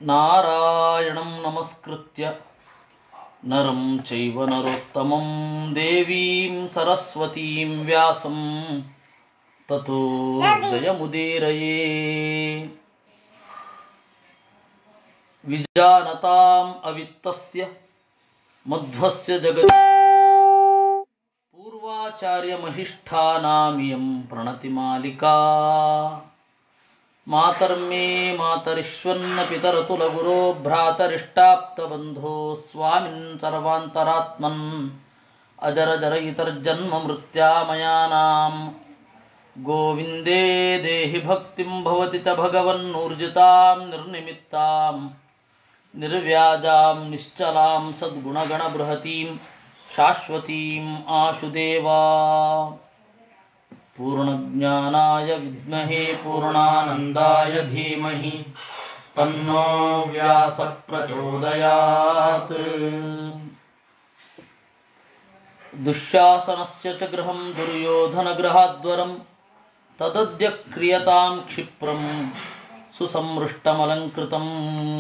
ನಾರಾಯಣಂ ನಮಸ್ಕೃತ್ಯ ನರಂ ಚೈವ ನರೋತ್ತಮಂ ದೇವೀಂ ಸರಸ್ವತೀಂ ವ್ಯಾಸಂ ತಥೋ ಜಯಮುದೀರಯೇ ವಿಜಾನತಾಂ ಅವಿತ್ತಸ್ಯ ಮಧ್ವಸ್ಯ ಜಗತ್ पूर्वाचार्यमहिष्ठानामियं प्रणतिमालिका मातर्मे मातरिष्वन्न पितरतुलगुरो भ्रातरिष्टाप्तबन्धो स्वामिन् सर्वान्तरात्मन् अजरजरयितर्जन्ममृत्यामयानां गोविन्दे देहि भक्तिं भवति च भगवन्नूर्जितां निर्निमित्तां निर्व्याजां निश्चलां सद्गुणगणबृहतीं शाश्वतीम् आशुदेवा पूर्णज्ञानाय विद्महे पूर्णानन्दाय धीमहि तन्नो व्यासप्रचोदयात् दुःशासनस्य च गृहं दुर्योधनगृहाद्वरं तदद्य क्रियतां क्षिप्रं ಸುಸಮೃಷ್ಟಮಲಂಕೃತಂ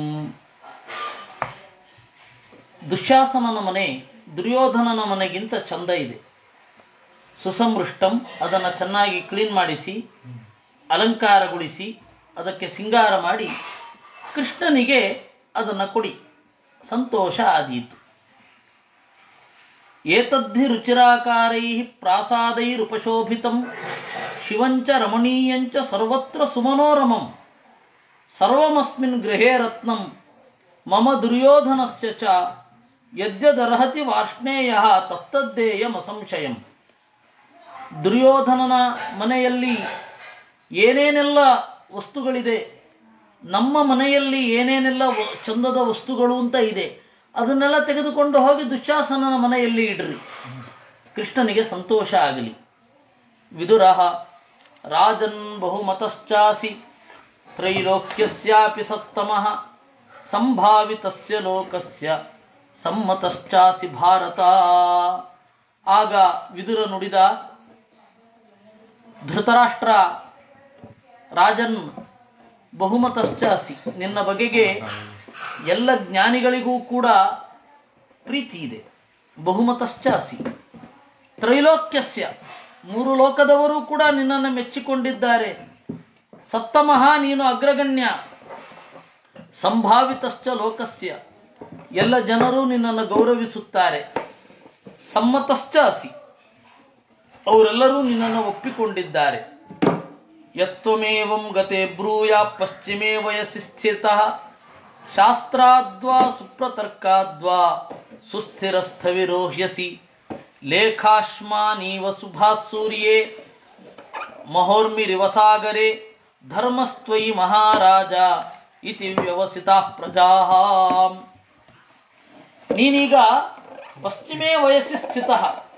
ದುಶ್ಯಾಸನನ ಮನೆ ದುರ್ಯೋಧನನ ಮನೆಗಿಂತ ಚಂದ ಇದೆ ಸುಸಮೃಷ್ಟಂ ಅದನ್ನು ಚೆನ್ನಾಗಿ ಕ್ಲೀನ್ ಮಾಡಿಸಿ ಅಲಂಕಾರಗೊಳಿಸಿ ಅದಕ್ಕೆ ಸಿಂಗಾರ ಮಾಡಿ ಕೃಷ್ಣನಿಗೆ ಅದನ್ನು ಕೊಡಿ ಸಂತೋಷ ಆದೀತು ಏತದ್ಧಿ ರುಚಿರಾಕಾರೈ ಪ್ರಾಸಾದೈರುಪಶೋಭಿತಂ ಶಿವಂಚ ರಮಣೀಯಂಚ ಸರ್ವತ್ರ ಸುಮನೋರಮಂ ಸರ್ವಮಸ್ಮಿನ್ ಗೃಹೇ ರತ್ನಂ ಮಮ ದುರ್ಯೋಧನಸ್ಯ ಚ ಯದ್ಯದರ್ಹತಿ ವಾರ್ಷ್ಣೇಯ ತತ್ತದ್ದೇಯಮಸಂಶಯಂ ದುರ್ಯೋಧನನ ಮನೆಯಲ್ಲಿ ಏನೇನೆಲ್ಲ ವಸ್ತುಗಳಿದೆ ನಮ್ಮ ಮನೆಯಲ್ಲಿ ಏನೇನೆಲ್ಲ ವ- ಚಂದದ ವಸ್ತುಗಳು ಅಂತ ಇದೆ ಅದನ್ನೆಲ್ಲ ತೆಗೆದುಕೊಂಡು ಹೋಗಿ ದುಶ್ಯಾಸನನ ಮನೆಯಲ್ಲಿ ಇಡ್ರಿ ಕೃಷ್ಣನಿಗೆ ಸಂತೋಷ ಆಗಲಿ ವಿದುರ ರಾಜನ್ ಬಹುಮತಶ್ಚಾಸಿ ತ್ರೈಲೋಕ್ಯಸ್ಯಾಪಿ ಸತ್ತಮಃ ಸಂಭಾವಿತಸ್ಯ ಲೋಕಸ್ಯ ಸಮ್ಮತಶ್ಚಾಸಿ ಭಾರತ ಆಗ ವಿದುರ ನುಡಿದ ಧೃತರಾಷ್ಟ್ರ ರಾಜನ್ ಬಹುಮತಶ್ಚಾಸಿ ನಿನ್ನ ಬಗೆಗೆ ಎಲ್ಲ ಜ್ಞಾನಿಗಳಿಗೂ ಕೂಡ ಪ್ರೀತಿ ಇದೆ ಬಹುಮತಶ್ಚಾಸಿ ತ್ರೈಲೋಕ್ಯಸ್ಯ ಮೂರು ಲೋಕದವರು ಕೂಡ ನಿನ್ನನ್ನು ಮೆಚ್ಚಿಕೊಂಡಿದ್ದಾರೆ ಸತ್ತಮಃ ನೀನು ಅಗ್ರಗಣ್ಯ ಸಂಭಾವಿತಶ್ಚ ಲೋಕಸ್ಯ ಎಲ್ಲ ಜನರು ನಿನ್ನನ್ನು ಗೌರವಿಸುತ್ತಾರೆ ಸಮ್ಮತಶ್ಚ ಅಸಿ ಅವರೆಲ್ಲರೂ ನಿನ್ನನ್ನು ಒಪ್ಪಿಕೊಂಡಿದ್ದಾರೆ ಯತ್ವಮೇವಂ ಗತೆ ಬ್ರೂಯ ಪಶ್ಚಿಮೇ ವಯಸ್ಸಿ ಸ್ಥಿತಃ ಶಾಸ್ತ್ರಾದ್ವಾ ಸುಪ್ರತರ್ಕಾದ್ವಾ ಸುಸ್ಥಿರಸ್ಥವಿರೋಹ್ಯಸಿ ಲೇಖಾಶ್ಮಾನೀವ ಸುಭಾಸೂರ್ಯೇ ಮಹೋರ್ಮಿರಿವಸಾಗರೆ ಧರ್ಮಸ್ತ್ವಯಿ ಮಹಾರಾಜ ಇತಿ ವ್ಯವಸಿತಾ ಪ್ರಜಾ ನೀನೀಗ ಪಶ್ಚಿಮೇ ವಯಸ್ಸಿ ಸ್ಥಿತ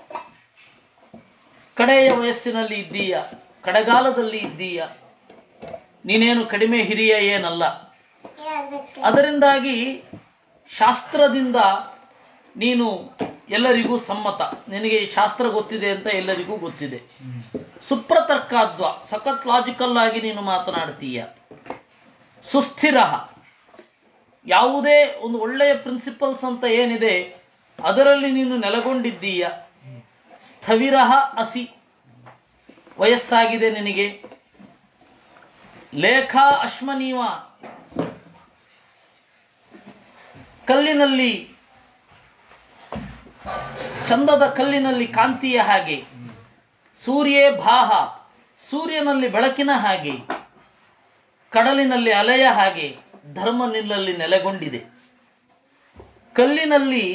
ಕಡೆಯ ವಯಸ್ಸಿನಲ್ಲಿ ಇದ್ದೀಯ ಕಡೆಗಾಲದಲ್ಲಿ ಇದ್ದೀಯ ನೀನೇನು ಕಡಿಮೆ ಹಿರಿಯ ಏನಲ್ಲ ಅದರಿಂದಾಗಿ ಶಾಸ್ತ್ರದಿಂದ ನೀನು ಎಲ್ಲರಿಗೂ ಸಮ್ಮತ ನಿನಗೆ ಶಾಸ್ತ್ರ ಗೊತ್ತಿದೆ ಅಂತ ಎಲ್ಲರಿಗೂ ಗೊತ್ತಿದೆ ಸುಪ್ರತರ್ಕಾದ್ವ ಸಖತ್ ಲಾಜಿಕಲ್ ಆಗಿ ನೀನು ಮಾತನಾಡ್ತೀಯ ಸುಸ್ಥಿರ ಯಾವುದೇ ಒಂದು ಒಳ್ಳೆಯ ಪ್ರಿನ್ಸಿಪಲ್ಸ್ ಅಂತ ಏನಿದೆ ಅದರಲ್ಲಿ ನೀನು ನೆಲೆಗೊಂಡಿದ್ದೀಯ ಸ್ಥವಿರ ಅಸಿ ವಯಸ್ಸಾಗಿದೆ ನಿನಗೆ ಲೇಖ ಅಶ್ಮನೀವ ಕಲ್ಲಿನಲ್ಲಿ ಚಂದದ ಕಲ್ಲಿನಲ್ಲಿ ಕಾಂತಿಯ ಹಾಗೆ ಸೂರ್ಯೇ ಭಾಹ ಸೂರ್ಯನಲ್ಲಿ ಬೆಳಕಿನ ಹಾಗೆ ಕಡಲಿನಲ್ಲಿ ಅಲೆಯ ಹಾಗೆ ಧರ್ಮ ನಿಲ್ಲಲ್ಲಿ ನೆಲೆಗೊಂಡಿದೆ ಕಲ್ಲಿನಲ್ಲಿ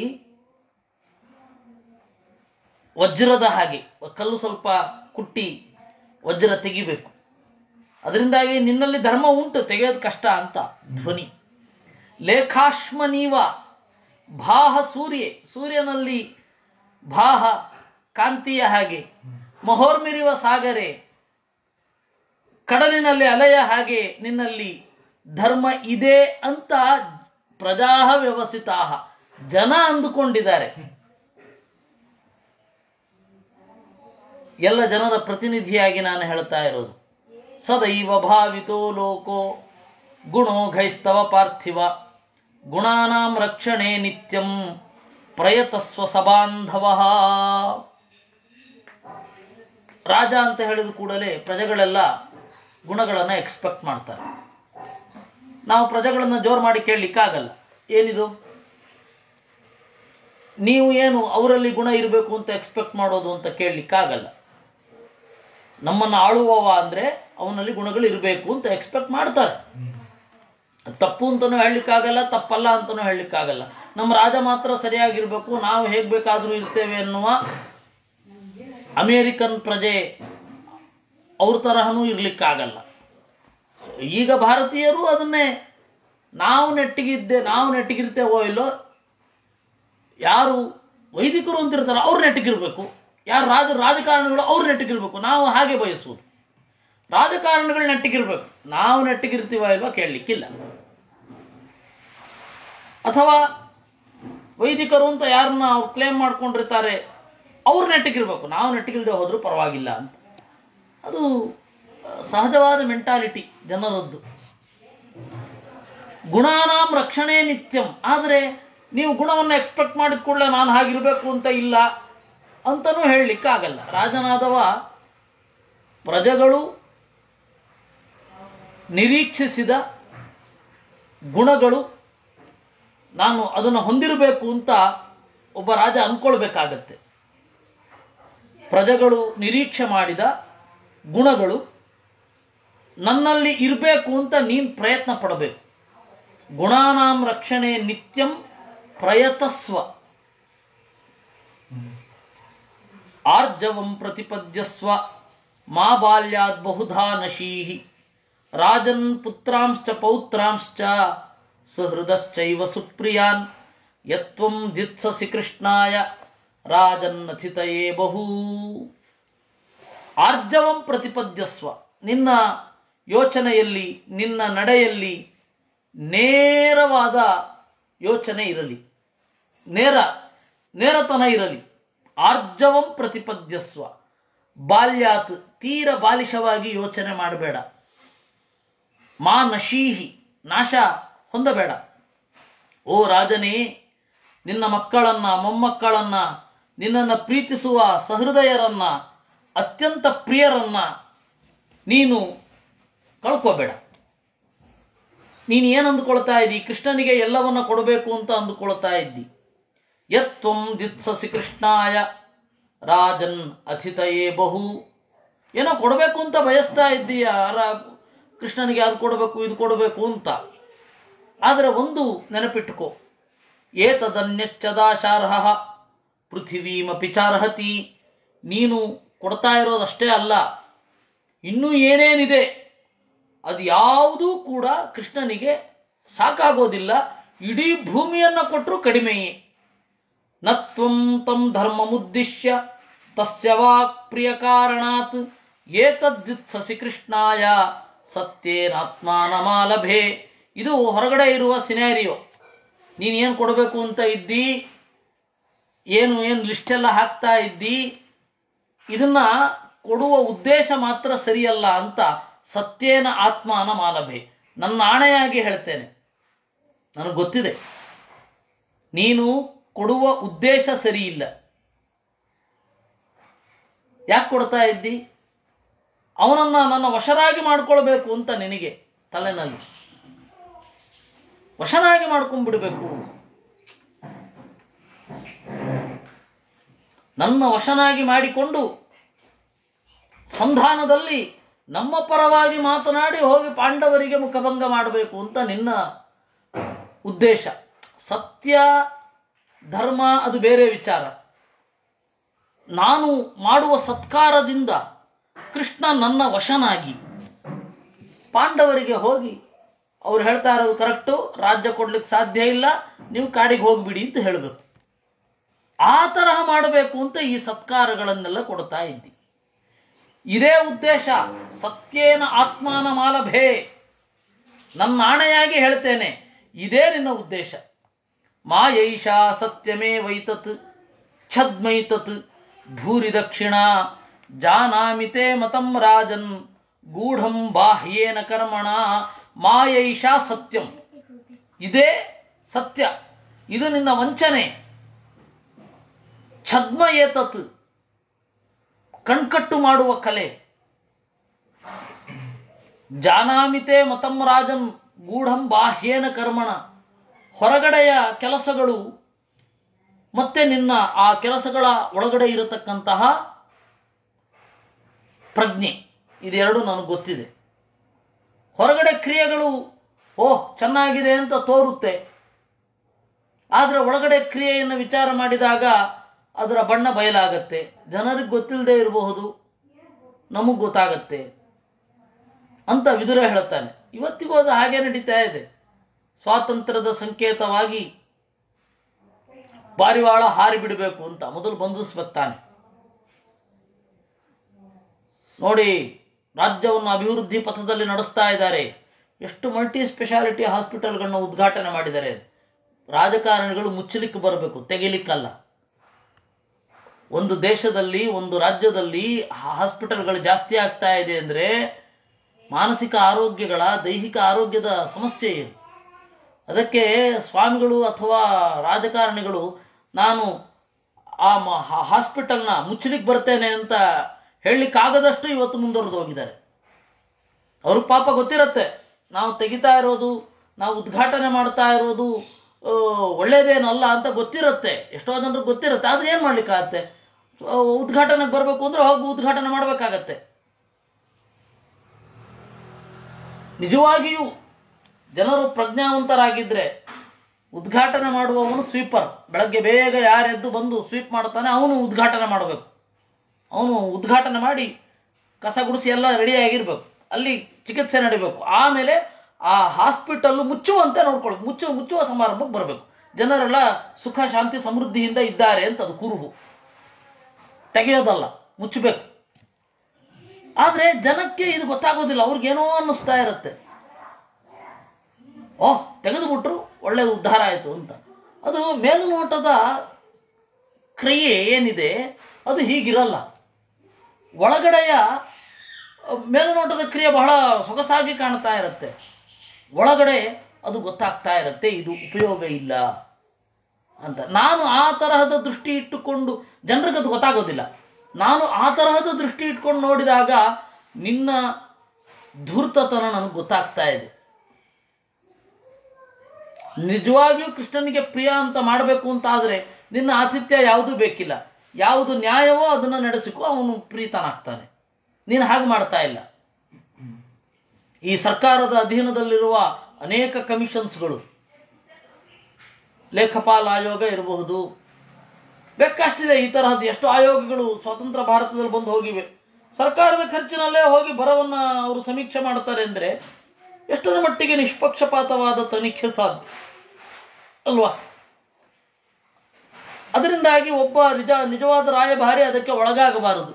ವಜ್ರದ ಹಾಗೆ ಕಲ್ಲು ಸ್ವಲ್ಪ ಕುಟ್ಟಿ ವಜ್ರ ತೆಗಿಬೇಕು ಅದರಿಂದಾಗಿ ನಿನ್ನಲ್ಲಿ ಧರ್ಮ ಉಂಟು ತೆಗೆಯೋದು ಕಷ್ಟ ಅಂತ ಧ್ವನಿ ಲೇಖಾಶ್ಮನೀವ ಭಾಹ ಸೂರ್ಯ ಸೂರ್ಯನಲ್ಲಿ ಭಾಹ ಕಾಂತಿಯ ಹಾಗೆ ಮಹೋರ್ಮಿರಿವ ಸಾಗರೆ ಕಡಲಿನಲ್ಲಿ ಅಲೆಯ ಹಾಗೆ ನಿನ್ನಲ್ಲಿ ಧರ್ಮ ಇದೆ ಅಂತ ಪ್ರಜಾಹ ವ್ಯವಸ್ಥಿತಾ ಜನ ಅಂದುಕೊಂಡಿದ್ದಾರೆ ಎಲ್ಲ ಜನರ ಪ್ರತಿನಿಧಿಯಾಗಿ ನಾನು ಹೇಳ್ತಾ ಇರೋದು ಸದೈವ ಭಾವಿತೋ ಲೋಕೋ ಗುಣೋಘೈಸ್ತವ ಪಾರ್ಥಿವ ಗುಣಾನಾಂ ರಕ್ಷಣೆ ನಿತ್ಯಂ ಪ್ರಯತಸ್ವ ಸಬಾಂಧವ ರಾಜ ಅಂತ ಹೇಳಿದ ಕೂಡಲೇ ಪ್ರಜೆಗಳೆಲ್ಲ ಗುಣಗಳನ್ನು ಎಕ್ಸ್ಪೆಕ್ಟ್ ಮಾಡ್ತಾರೆ ನಾವು ಪ್ರಜೆಗಳನ್ನು ಜೋರು ಮಾಡಿ ಕೇಳಲಿಕ್ಕಾಗಲ್ಲ ಏನಿದು ನೀವು ಏನು ಅವರಲ್ಲಿ ಗುಣ ಇರಬೇಕು ಅಂತ ಎಕ್ಸ್ಪೆಕ್ಟ್ ಮಾಡೋದು ಅಂತ ಕೇಳಲಿಕ್ಕಾಗಲ್ಲ ನಮ್ಮನ್ನು ಆಳುವವ ಅಂದರೆ ಅವನಲ್ಲಿ ಗುಣಗಳು ಇರಬೇಕು ಅಂತ ಎಕ್ಸ್ಪೆಕ್ಟ್ ಮಾಡ್ತಾರೆ ತಪ್ಪು ಅಂತಲೂ ಹೇಳಲಿಕ್ಕಾಗಲ್ಲ ತಪ್ಪಲ್ಲ ಅಂತಲೂ ಹೇಳಲಿಕ್ಕಾಗಲ್ಲ ನಮ್ಮ ರಾಜ ಮಾತ್ರ ಸರಿಯಾಗಿರಬೇಕು ನಾವು ಹೇಗೆ ಬೇಕಾದರೂ ಇರ್ತೇವೆ ಎನ್ನುವ ಅಮೇರಿಕನ್ ಪ್ರಜೆ ಅವ್ರ ತರಹನೂ ಇರಲಿಕ್ಕಾಗಲ್ಲ ಈಗ ಭಾರತೀಯರು ಅದನ್ನೇ ನಾವು ನೆಟ್ಟಿಗಿದ್ದೆ ನಾವು ನೆಟ್ಟಿಗಿರ್ತೇವೋ ಇಲ್ಲೋ ಯಾರು ವೈದಿಕರು ಅಂತಿರ್ತಾರೋ ಅವ್ರು ನೆಟ್ಟಿಗಿರ್ಬೇಕು ಯಾರು ರಾಜ ರಾಜಕಾರಣಿಗಳು ಅವ್ರು ನೆಟ್ಟಿಗಿರ್ಬೇಕು ನಾವು ಹಾಗೆ ಬಯಸುವುದು ರಾಜಕಾರಣಿಗಳು ನೆಟ್ಟಿಗಿರ್ಬೇಕು ನಾವು ನೆಟ್ಟಿಗಿರ್ತೀವ ಇಲ್ವಾ ಕೇಳಲಿಕ್ಕಿಲ್ಲ ಅಥವಾ ವೈದಿಕರು ಅಂತ ಯಾರನ್ನ ಅವ್ರು ಕ್ಲೇಮ್ ಮಾಡ್ಕೊಂಡಿರ್ತಾರೆ ಅವ್ರು ನೆಟ್ಟಿಗಿರ್ಬೇಕು ನಾವು ನೆಟ್ಟಿಗಿಲ್ದೆ ಹೋದರೂ ಪರವಾಗಿಲ್ಲ ಅಂತ ಅದು ಆ, ಸಹಜವಾದ ಮೆಂಟಾಲಿಟಿ ಜನರದ್ದು ಗುಣಾನಾಂ ರಕ್ಷಣೆ ನಿತ್ಯಂ ಆದರೆ ನೀವು ಗುಣವನ್ನು ಎಕ್ಸ್ಪೆಕ್ಟ್ ಮಾಡಿದ ಕೂಡಲೇ ನಾನು ಹಾಗಿರಬೇಕು ಅಂತ ಇಲ್ಲ ಅಂತಲೂ ಹೇಳಲಿಕ್ಕಾಗಲ್ಲ ರಾಜನಾದವ ಪ್ರಜೆಗಳು ನಿರೀಕ್ಷಿಸಿದ ಗುಣಗಳು ನಾನು ಅದನ್ನು ಹೊಂದಿರಬೇಕು ಅಂತ ಒಬ್ಬ ರಾಜ ಅಂದ್ಕೊಳ್ಬೇಕಾಗತ್ತೆ ಪ್ರಜೆಗಳು ನಿರೀಕ್ಷೆ ಮಾಡಿದ ಗುಣಗಳು ನನ್ನಲ್ಲಿ ಇರಬೇಕು ಅಂತ ನೀನು ಪ್ರಯತ್ನ ಪಡಬೇಕು ಗುಣಾನಾಂ ರಕ್ಷಣೆ ನಿತ್ಯಂ ಪ್ರಯತಸ್ವ ಆರ್ಜವಂ ಪ್ರತಿಪದ್ಯಸ್ವ ಮಾ ಬಾಲ್ಯಾದ್ ಬಹುಧಾ ನಶೀಹಿ ರಾಜನ್ ಪುತ್ರಾಂಶ್ಚ ಪೌತ್ರಾಂಶ್ಚ ಸುಹೃದಶ್ಚೈವ ಸುಪ್ರಿಯಾನ್ ಯತ್ವಂ ಜಿತ್ಸಸಿ ಕೃಷ್ಣಾಯ ರಾಜನ್ನಥಿತಯೇ ಬಹು ಆರ್ಜವಂ ಪ್ರತಿಪದ್ಯಸ್ವ ನಿನ್ನ ಯೋಚನೆಯಲ್ಲಿ ನಿನ್ನ ನಡೆಯಲ್ಲಿ ನೇರವಾದ ಯೋಚನೆ ಇರಲಿ ನೇರ ನೇರತನ ಇರಲಿ ಆರ್ಜವಂ ಪ್ರತಿಪದ್ಯಸ್ವ ಬಾಲ್ಯಾತ್ ತೀರ ಬಾಲಿಶವಾಗಿ ಯೋಚನೆ ಮಾಡಬೇಡ ಮಾ ನಶೀಹಿ ನಾಶ ಹೊಂದಬೇಡ ಓ ರಾಜನೇ ನಿನ್ನ ಮಕ್ಕಳನ್ನ ಮೊಮ್ಮಕ್ಕಳನ್ನ ನಿನ್ನನ್ನು ಪ್ರೀತಿಸುವ ಸಹೃದಯರನ್ನ ಅತ್ಯಂತ ಪ್ರಿಯರನ್ನ ನೀನು ಕಳ್ಕೋಬೇಡ ನೀನು ಏನು ಅಂದುಕೊಳ್ತಾ ಇದ್ದಿ ಕೃಷ್ಣನಿಗೆ ಎಲ್ಲವನ್ನ ಕೊಡಬೇಕು ಅಂತ ಅಂದುಕೊಳ್ತಾ ಇದ್ದಿ ಯತ್ವಂ ದಿತ್ಸಸಿ ಕೃಷ್ಣಾಯ ರಾಜನ್ ಅಥಿತಯೇ ಬಹು ಏನೋ ಕೊಡಬೇಕು ಅಂತ ಬಯಸ್ತಾ ಇದ್ದೀಯ ರಾ- ಕೃಷ್ಣನಿಗೆ ಅದು ಕೊಡಬೇಕು ಇದು ಕೊಡಬೇಕು ಅಂತ ಆದರೆ ಒಂದು ನೆನಪಿಟ್ಟುಕೋ ಏತದನ್ಯಚ್ಚದಾಶಾರ್ಹ ಪೃಥಿವೀಮಪಿ ಚಾರ್ಹತಿ ನೀನು ಕೊಡ್ತಾ ಇರೋದಷ್ಟೇ ಅಲ್ಲ ಇನ್ನೂ ಏನೇನಿದೆ ಅದು ಯಾವುದೂ ಕೂಡ ಕೃಷ್ಣನಿಗೆ ಸಾಕಾಗೋದಿಲ್ಲ ಇಡೀ ಭೂಮಿಯನ್ನು ಕೊಟ್ಟರೂ ಕಡಿಮೆಯೇ ನತ್ವಂ ತಂ ಧರ್ಮಮುದ್ದಿಶ್ಯ ತಸ್ಯ ವಾಕ್ ಪ್ರಿಯ ಕಾರಣಾತ್ ಏತದ್ದಿತ್ಸಸಿ ಕೃಷ್ಣಾಯ ಸತ್ಯೇನಾತ್ಮಾನಮಾಲಭೆ ಇದು ಹೊರಗಡೆ ಇರುವ ಸಿನಾರಿಯೋ ನೀನು ಏನು ಕೊಡಬೇಕು ಅಂತ ಇದ್ದಿ ಏನು ಏನು ಲಿಸ್ಟೆಲ್ಲ ಹಾಕ್ತಾ ಇದ್ದಿ ಇದನ್ನ ಕೊಡುವ ಉದ್ದೇಶ ಮಾತ್ರ ಸರಿಯಲ್ಲ ಅಂತ ಸತ್ಯೇನ ಆತ್ಮಾನ ಮಾಲಭೆ ನನ್ನ ಆಣೆಯಾಗಿ ಹೇಳ್ತೇನೆ ನನಗೆ ಗೊತ್ತಿದೆ ನೀನು ಕೊಡುವ ಉದ್ದೇಶ ಸರಿ ಇಲ್ಲ ಯಾಕೆ ಕೊಡ್ತಾ ಇದ್ದಿ ಅವನನ್ನ ನನ್ನ ವಶರಾಗಿ ಮಾಡ್ಕೊಳ್ಬೇಕು ಅಂತ ನಿನಗೆ ತಲೆನಲ್ಲಿ ವಶನಾಗಿ ಮಾಡ್ಕೊಂಡ್ಬಿಡ್ಬೇಕು ನನ್ನ ವಶನಾಗಿ ಮಾಡಿಕೊಂಡು ಸಂಧಾನದಲ್ಲಿ ನಮ್ಮ ಪರವಾಗಿ ಮಾತನಾಡಿ ಹೋಗಿ ಪಾಂಡವರಿಗೆ ಮುಖಭಂಗ ಮಾಡಬೇಕು ಅಂತ ನಿನ್ನ ಉದ್ದೇಶ ಸತ್ಯ ಧರ್ಮ ಅದು ಬೇರೆ ವಿಚಾರ ನಾನು ಮಾಡುವ ಸತ್ಕಾರದಿಂದ ಕೃಷ್ಣ ನನ್ನ ವಶನಾಗಿ ಪಾಂಡವರಿಗೆ ಹೋಗಿ ಅವ್ರು ಹೇಳ್ತಾ ಇರೋದು ಕರೆಕ್ಟು ರಾಜ್ಯ ಕೊಡ್ಲಿಕ್ಕೆ ಸಾಧ್ಯ ಇಲ್ಲ ನೀವು ಕಾಡಿಗೆ ಹೋಗ್ಬಿಡಿ ಅಂತ ಹೇಳಬೇಕು ಆ ತರಹ ಮಾಡಬೇಕು ಅಂತ ಈ ಸತ್ಕಾರಗಳನ್ನೆಲ್ಲ ಕೊಡ್ತಾ ಇದ್ದಿ ಇದೇ ಉದ್ದೇಶ ಸತ್ಯೇನ ಆತ್ಮಾನ ಮಾಲಭೇ ನನ್ನ ಆಣೆಯಾಗಿ ಹೇಳ್ತೇನೆ ಇದೇ ನಿನ್ನ ಉದ್ದೇಶ ಮಾಯೈಷಾ ಸತ್ಯಮೇ ವೈತತ್ ಛದ್ಮೈತತ್ ಭೂರಿ ದಕ್ಷಿಣ ಜಾನಾಮಿತೆ ಮತಂ ರಾಜನ್ ಗೂಢಂ ಬಾಹ್ಯೇನ ಕರ್ಮಣ ಮಾಯೈಷ ಸತ್ಯಂ ಇದೇ ಸತ್ಯ ಇದು ನಿನ್ನ ವಂಚನೆ ಛದ್ಮ ಏತತ್ ಕಣ್ಕಟ್ಟು ಮಾಡುವ ಕಲೆ ಜಾನಾಮಿತೆ ಮತಂ ರಾಜನ್ ಗೂಢಂ ಬಾಹ್ಯೇನ ಕರ್ಮಣ ಹೊರಗಡೆಯ ಕೆಲಸಗಳು ಮತ್ತೆ ನಿನ್ನ ಆ ಕೆಲಸಗಳ ಒಳಗಡೆ ಇರತಕ್ಕಂತಹ ಪ್ರಜ್ಞೆ ಇದೆರಡು ನನಗೆ ಗೊತ್ತಿದೆ ಹೊರಗಡೆ ಕ್ರಿಯೆಗಳು ಓಹ್ ಚೆನ್ನಾಗಿದೆ ಅಂತ ತೋರುತ್ತೆ ಆದರೆ ಒಳಗಡೆ ಕ್ರಿಯೆಯನ್ನು ವಿಚಾರ ಮಾಡಿದಾಗ ಅದರ ಬಣ್ಣ ಬಯಲಾಗತ್ತೆ ಜನರಿಗೆ ಗೊತ್ತಿಲ್ಲದೆ ಇರಬಹುದು ನಮಗೆ ಗೊತ್ತಾಗತ್ತೆ ಅಂತ ವಿದುರ ಹೇಳ್ತಾನೆ ಇವತ್ತಿಗೂ ಅದು ಹಾಗೆ ನಡೀತಾ ಇದೆ ಸ್ವಾತಂತ್ರ್ಯದ ಸಂಕೇತವಾಗಿ ಪಾರಿವಾಳ ಹಾರಿ ಬಿಡಬೇಕು ಅಂತ ಮೊದಲು ಬಂಧಿಸ್ಬೇಕು ತಾನೆ ನೋಡಿ ರಾಜ್ಯವನ್ನು ಅಭಿವೃದ್ಧಿ ಪಥದಲ್ಲಿ ನಡೆಸ್ತಾ ಇದ್ದಾರೆ ಎಷ್ಟು ಮಲ್ಟಿ ಸ್ಪೆಷಾಲಿಟಿ ಹಾಸ್ಪಿಟಲ್ಗಳನ್ನ ಉದ್ಘಾಟನೆ ಮಾಡಿದ್ದಾರೆ ರಾಜಕಾರಣಿಗಳು ಮುಚ್ಚಲಿಕ್ಕೆ ಬರಬೇಕು ತೆಗಿಲಿಕ್ಕಲ್ಲ ಒಂದು ದೇಶದಲ್ಲಿ ಒಂದು ರಾಜ್ಯದಲ್ಲಿ ಹಾಸ್ಪಿಟಲ್ಗಳು ಜಾಸ್ತಿ ಆಗ್ತಾ ಇದೆ ಅಂದರೆ ಮಾನಸಿಕ ಆರೋಗ್ಯಗಳ ದೈಹಿಕ ಆರೋಗ್ಯದ ಸಮಸ್ಯೆ ಇದೆ ಅದಕ್ಕೆ ಸ್ವಾಮಿಗಳು ಅಥವಾ ರಾಜಕಾರಣಿಗಳು ನಾನು ಆ ಮ- ಹಾ- ಹಾಸ್ಪಿಟಲ್ನ ಮುಚ್ಚಲಿಕ್ಕೆ ಬರ್ತೇನೆ ಅಂತ ಹೇಳಲಿಕ್ಕಾಗದಷ್ಟು ಇವತ್ತು ಮುಂದುವರೆದು ಹೋಗಿದ್ದಾರೆ ಅವ್ರಿಗೆ ಪಾಪ ಗೊತ್ತಿರತ್ತೆ ನಾವು ತೆಗಿತಾ ಇರೋದು ನಾವು ಉದ್ಘಾಟನೆ ಮಾಡ್ತಾ ಇರೋದು ಆ, ಒಳ್ಳೇದೇನಲ್ಲ ಅಂತ ಗೊತ್ತಿರುತ್ತೆ ಎಷ್ಟೋ ಜನರಿಗೆ ಗೊತ್ತಿರುತ್ತೆ ಆದ್ರೆ ಏನು ಮಾಡ್ಲಿಕ್ಕಾಗತ್ತೆ ಆ, ಉದ್ಘಾಟನೆಗೆ ಬರಬೇಕು ಅಂದ್ರೆ ಹೋಗಿ ಉದ್ಘಾಟನೆ ಮಾಡಬೇಕಾಗತ್ತೆ ನಿಜವಾಗಿಯೂ ಜನರು ಪ್ರಜ್ಞಾವಂತರಾಗಿದ್ದರೆ ಉದ್ಘಾಟನೆ ಮಾಡುವವನು ಸ್ವೀಪರ್ ಬೆಳಗ್ಗೆ ಬೇಗ ಯಾರೆದ್ದು ಬಂದು ಸ್ವೀಪ್ ಮಾಡ್ತಾನೆ ಅವನು ಉದ್ಘಾಟನೆ ಮಾಡಬೇಕು ಅವನು ಉದ್ಘಾಟನೆ ಮಾಡಿ ಕಸ ಗುಡಿಸಿ ಎಲ್ಲ ರೆಡಿಯಾಗಿರ್ಬೇಕು ಅಲ್ಲಿ ಚಿಕಿತ್ಸೆ ನಡಿಬೇಕು ಆಮೇಲೆ ಆ ಹಾಸ್ಪಿಟಲ್ ಮುಚ್ಚುವಂತೆ ನೋಡ್ಕೊಳ್ಬೇಕು ಮುಚ್ಚು ಮುಚ್ಚುವ ಸಮಾರಂಭಕ್ಕೆ ಬರಬೇಕು ಜನರೆಲ್ಲ ಸುಖ ಶಾಂತಿ ಸಮೃದ್ಧಿಯಿಂದ ಇದ್ದಾರೆ ಅಂತ ಅದು ಕುರುಹು ತೆಗೆಯೋದಲ್ಲ ಮುಚ್ಚಬೇಕು ಆದರೆ ಜನಕ್ಕೆ ಇದು ಗೊತ್ತಾಗೋದಿಲ್ಲ ಅವ್ರಿಗೇನೋ ಅನ್ನಿಸ್ತಾ ಇರುತ್ತೆ ಓಹ್ ತೆಗೆದುಬಿಟ್ರು ಒಳ್ಳೆ ಉದ್ಧಾರ ಆಯಿತು ಅಂತ ಅದು ಮೇಲುನೋಟದ ಕ್ರಿಯೆ ಏನಿದೆ ಅದು ಹೀಗಿರಲ್ಲ ಒಳಗಡೆಯ ಅಹ್, ಮೇಲುನೋಟದ ಕ್ರಿಯೆ ಬಹಳ ಸೊಗಸಾಗಿ ಕಾಣ್ತಾ ಇರುತ್ತೆ ಒಳಗಡೆ ಅದು ಗೊತ್ತಾಗ್ತಾ ಇರುತ್ತೆ ಇದು ಉಪಯೋಗ ಇಲ್ಲ ಅಂತ ನಾನು ಆ ತರಹದ ದೃಷ್ಟಿ ಇಟ್ಟುಕೊಂಡು ಜನರಿಗೆ ಅದು ಗೊತ್ತಾಗೋದಿಲ್ಲ ನಾನು ಆ ತರಹದ ದೃಷ್ಟಿ ಇಟ್ಕೊಂಡು ನೋಡಿದಾಗ ನಿನ್ನ ಧೂರ್ತತನ ನನಗೆ ಗೊತ್ತಾಗ್ತಾ ಇದೆ ನಿಜವಾಗಿಯೂ ಕೃಷ್ಣನಿಗೆ ಪ್ರಿಯ ಅಂತ ಮಾಡಬೇಕು ಅಂತ ಆದರೆ ನಿನ್ನ ಆತಿಥ್ಯ ಯಾವುದೂ ಬೇಕಿಲ್ಲ ಯಾವುದು ನ್ಯಾಯವೋ ಅದನ್ನು ನಡೆಸಿಕೋ ಅವನು ಪ್ರೀತನಾಗ್ತಾನೆ ನೀನು ಹಾಗೆ ಮಾಡ್ತಾ ಇಲ್ಲ ಈ ಸರ್ಕಾರದ ಅಧೀನದಲ್ಲಿರುವ ಅನೇಕ ಕಮಿಷನ್ಸ್ಗಳು ಲೇಖಪಾಲ್ ಆಯೋಗ ಇರಬಹುದು ಬೇಕಷ್ಟಿದೆ ಈ ತರಹದ್ದು ಎಷ್ಟು ಆಯೋಗಗಳು ಸ್ವತಂತ್ರ ಭಾರತದಲ್ಲಿ ಬಂದು ಹೋಗಿವೆ ಸರ್ಕಾರದ ಖರ್ಚಿನಲ್ಲೇ ಹೋಗಿ ಬರವನ್ನ ಅವರು ಸಮೀಕ್ಷೆ ಮಾಡ್ತಾರೆ ಅಂದರೆ ಎಷ್ಟರ ಮಟ್ಟಿಗೆ ನಿಷ್ಪಕ್ಷಪಾತವಾದ ತನಿಖೆ ಸಾಧ್ಯ ಅಲ್ವಾ ಅದರಿಂದಾಗಿ ಒಬ್ಬ ನಿಜ ನಿಜವಾದ ರಾಯಭಾರಿ ಅದಕ್ಕೆ ಒಳಗಾಗಬಾರದು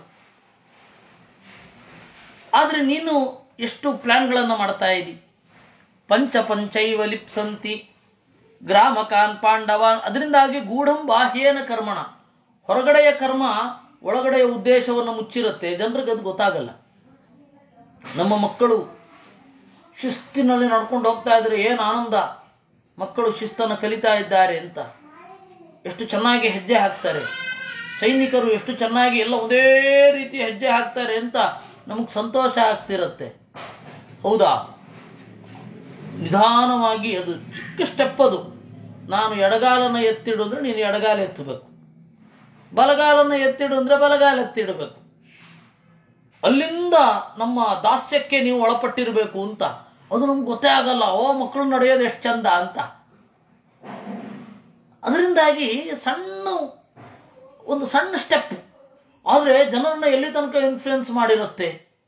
ಆದರೆ ನೀನು ಎಷ್ಟು ಪ್ಲಾನ್ಗಳನ್ನು ಮಾಡ್ತಾ ಇದ್ದಿ ಪಂಚ ಪಂಚೈವ ಲಿಪ್ಸಂತಿ ಗ್ರಾಮಕಾನ್ ಪಾಂಡವಾನ್ ಅದರಿಂದಾಗಿ ಗೂಢಂ ಬಾಹ್ಯೇನ ಕರ್ಮಣ ಹೊರಗಡೆಯ ಕರ್ಮ ಒಳಗಡೆಯ ಉದ್ದೇಶವನ್ನು ಮುಚ್ಚಿರುತ್ತೆ ಜನರಿಗೆ ಅದು ಗೊತ್ತಾಗಲ್ಲ ನಮ್ಮ ಮಕ್ಕಳು ಶಿಸ್ತಿನಲ್ಲಿ ನಡ್ಕೊಂಡು ಹೋಗ್ತಾ ಇದ್ರೆ ಏನು ಆನಂದ ಮಕ್ಕಳು ಶಿಸ್ತನ್ನು ಕಲಿತಾ ಇದ್ದಾರೆ ಅಂತ ಎಷ್ಟು ಚೆನ್ನಾಗಿ ಹೆಜ್ಜೆ ಹಾಕ್ತಾರೆ ಸೈನಿಕರು ಎಷ್ಟು ಚೆನ್ನಾಗಿ ಎಲ್ಲ ಒಂದೇ ರೀತಿ ಹೆಜ್ಜೆ ಹಾಕ್ತಾರೆ ಅಂತ ನಮಗೆ ಸಂತೋಷ ಆಗ್ತಿರತ್ತೆ ಹೌದಾ ನಿಧಾನವಾಗಿ ಅದು ಚಿಕ್ಕ ಸ್ಟೆಪ್ ಅದು ನಾನು ಎಡಗಾಲನ ಎತ್ತಿಡು ಅಂದ್ರೆ ನೀನು ಎಡಗಾಲ ಎತ್ತಬೇಕು ಬಲಗಾಲನ ಎತ್ತಿಡು ಅಂದ್ರೆ ಬಲಗಾಲ ಎತ್ತಿಡಬೇಕು ಅಲ್ಲಿಂದ ನಮ್ಮ ದಾಸ್ಯಕ್ಕೆ ನೀವು ಒಳಪಟ್ಟಿರಬೇಕು ಅಂತ ಅದು ನಮ್ಗೆ ಗೊತ್ತೇ ಆಗಲ್ಲ ಓ ಮಕ್ಕಳು ನಡೆಯೋದು ಎಷ್ಟು ಚಂದ ಅಂತ ಅದರಿಂದಾಗಿ ಸಣ್ಣ ಒಂದು ಸಣ್ಣ ಸ್ಟೆಪ್ ಆದರೆ ಜನರನ್ನ ಎಲ್ಲಿ ತನಕ ಇನ್ಫ್ಲುಯೆನ್ಸ್ ಮಾಡಿರುತ್ತೆ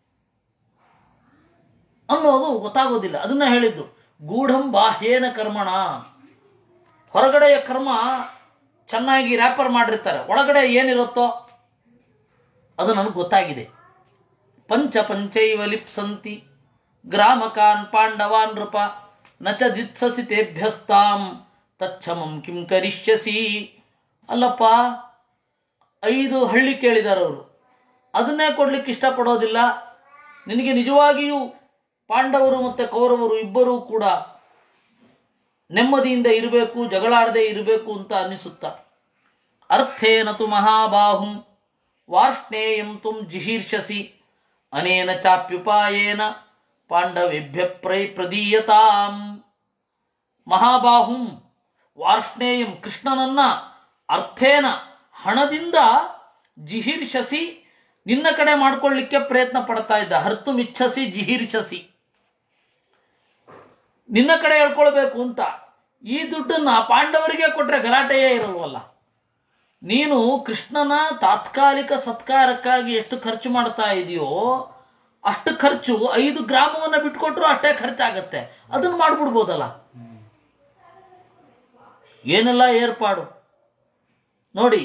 ಅನ್ನೋದು ಗೊತ್ತಾಗೋದಿಲ್ಲ ಅದನ್ನ ಹೇಳಿದ್ದು ಗೂಢಂ ಬಾಹ್ಯೇನ ಕರ್ಮಣ ಹೊರಗಡೆಯ ಕರ್ಮ ಚೆನ್ನಾಗಿ ರ್ಯಾಪರ್ ಮಾಡಿರ್ತಾರೆ ಒಳಗಡೆ ಏನಿರುತ್ತೋ ಅದು ನನಗೆ ಗೊತ್ತಾಗಿದೆ ಪಂಚ ಪಂಚೈವ ಲಿಪ್ಸಂತಿ ಗ್ರಾಮಕಾನ್ ಪಾಂಡವಾನ್ ನೃಪ ನಚ ದಿತ್ಸಸಿ ತೇಭ್ಯಸ್ತಾಂ ತಚ್ಛಮಂ ಕಿಂ ಕರಿಷ್ಯಸಿ ಅಲ್ಲಪ್ಪ ಐದು ಹಳ್ಳಿ ಕೇಳಿದಾರೆ ಅವರು ಅದನ್ನೇ ಕೊಡ್ಲಿಕ್ಕೆ ಇಷ್ಟಪಡೋದಿಲ್ಲ ನಿನಗೆ ನಿಜವಾಗಿಯೂ ಪಾಂಡವರು ಮತ್ತು ಕೌರವರು ಇಬ್ಬರೂ ಕೂಡ ನೆಮ್ಮದಿಯಿಂದ ಇರಬೇಕು ಜಗಳಾಡದೆ ಇರಬೇಕು ಅಂತ ಅನ್ನಿಸುತ್ತ ಅರ್ಥೇನ ತು ಮಹಾಬಾಹುಂ ವಾರ್ಷ್ಣೇಯಂ ತುಂ ಜಿಹೀರ್ಷಸಿ ಅನೇನ ಚಾಪ್ಯುಪಾಯೇನ ಪಾಂಡವೇಭ್ಯ ಪ್ರೈ ಪ್ರದೀಯತಾಂ ಮಹಾಬಾಹುಂ ವಾರ್ಷ್ಣೇಯಂ ಕೃಷ್ಣನನ್ನ ಅರ್ಥೇನ ಹಣದಿಂದ ಜಿಹೀರ್ಷಸಿ ನಿನ್ನ ಕಡೆ ಮಾಡ್ಕೊಳ್ಳಿಕ್ಕೆ ಪ್ರಯತ್ನ ಪಡ್ತಾ ಇದ್ದ ಹರ್ತು ಮಿಚ್ಛಸಿ ಜಿಹೀರ್ಷಸಿ ನಿನ್ನ ಕಡೆ ಹೇಳ್ಕೊಳ್ಬೇಕು ಅಂತ ಈ ದುಡ್ಡನ್ನ ಪಾಂಡವರಿಗೆ ಕೊಟ್ರೆ ಗಲಾಟೆಯೇ ಇರಲ್ವಲ್ಲ ನೀನು ಕೃಷ್ಣನ ತಾತ್ಕಾಲಿಕ ಸತ್ಕಾರಕ್ಕಾಗಿ ಎಷ್ಟು ಖರ್ಚು ಮಾಡ್ತಾ ಇದೆಯೋ ಅಷ್ಟು ಖರ್ಚು ಐದು ಗ್ರಾಮವನ್ನ ಬಿಟ್ಕೊಟ್ರು ಅಷ್ಟೇ ಖರ್ಚಾಗತ್ತೆ ಅದನ್ನ ಮಾಡ್ಬಿಡ್ಬೋದಲ್ಲ ಏನೆಲ್ಲ ಏರ್ಪಾಡು ನೋಡಿ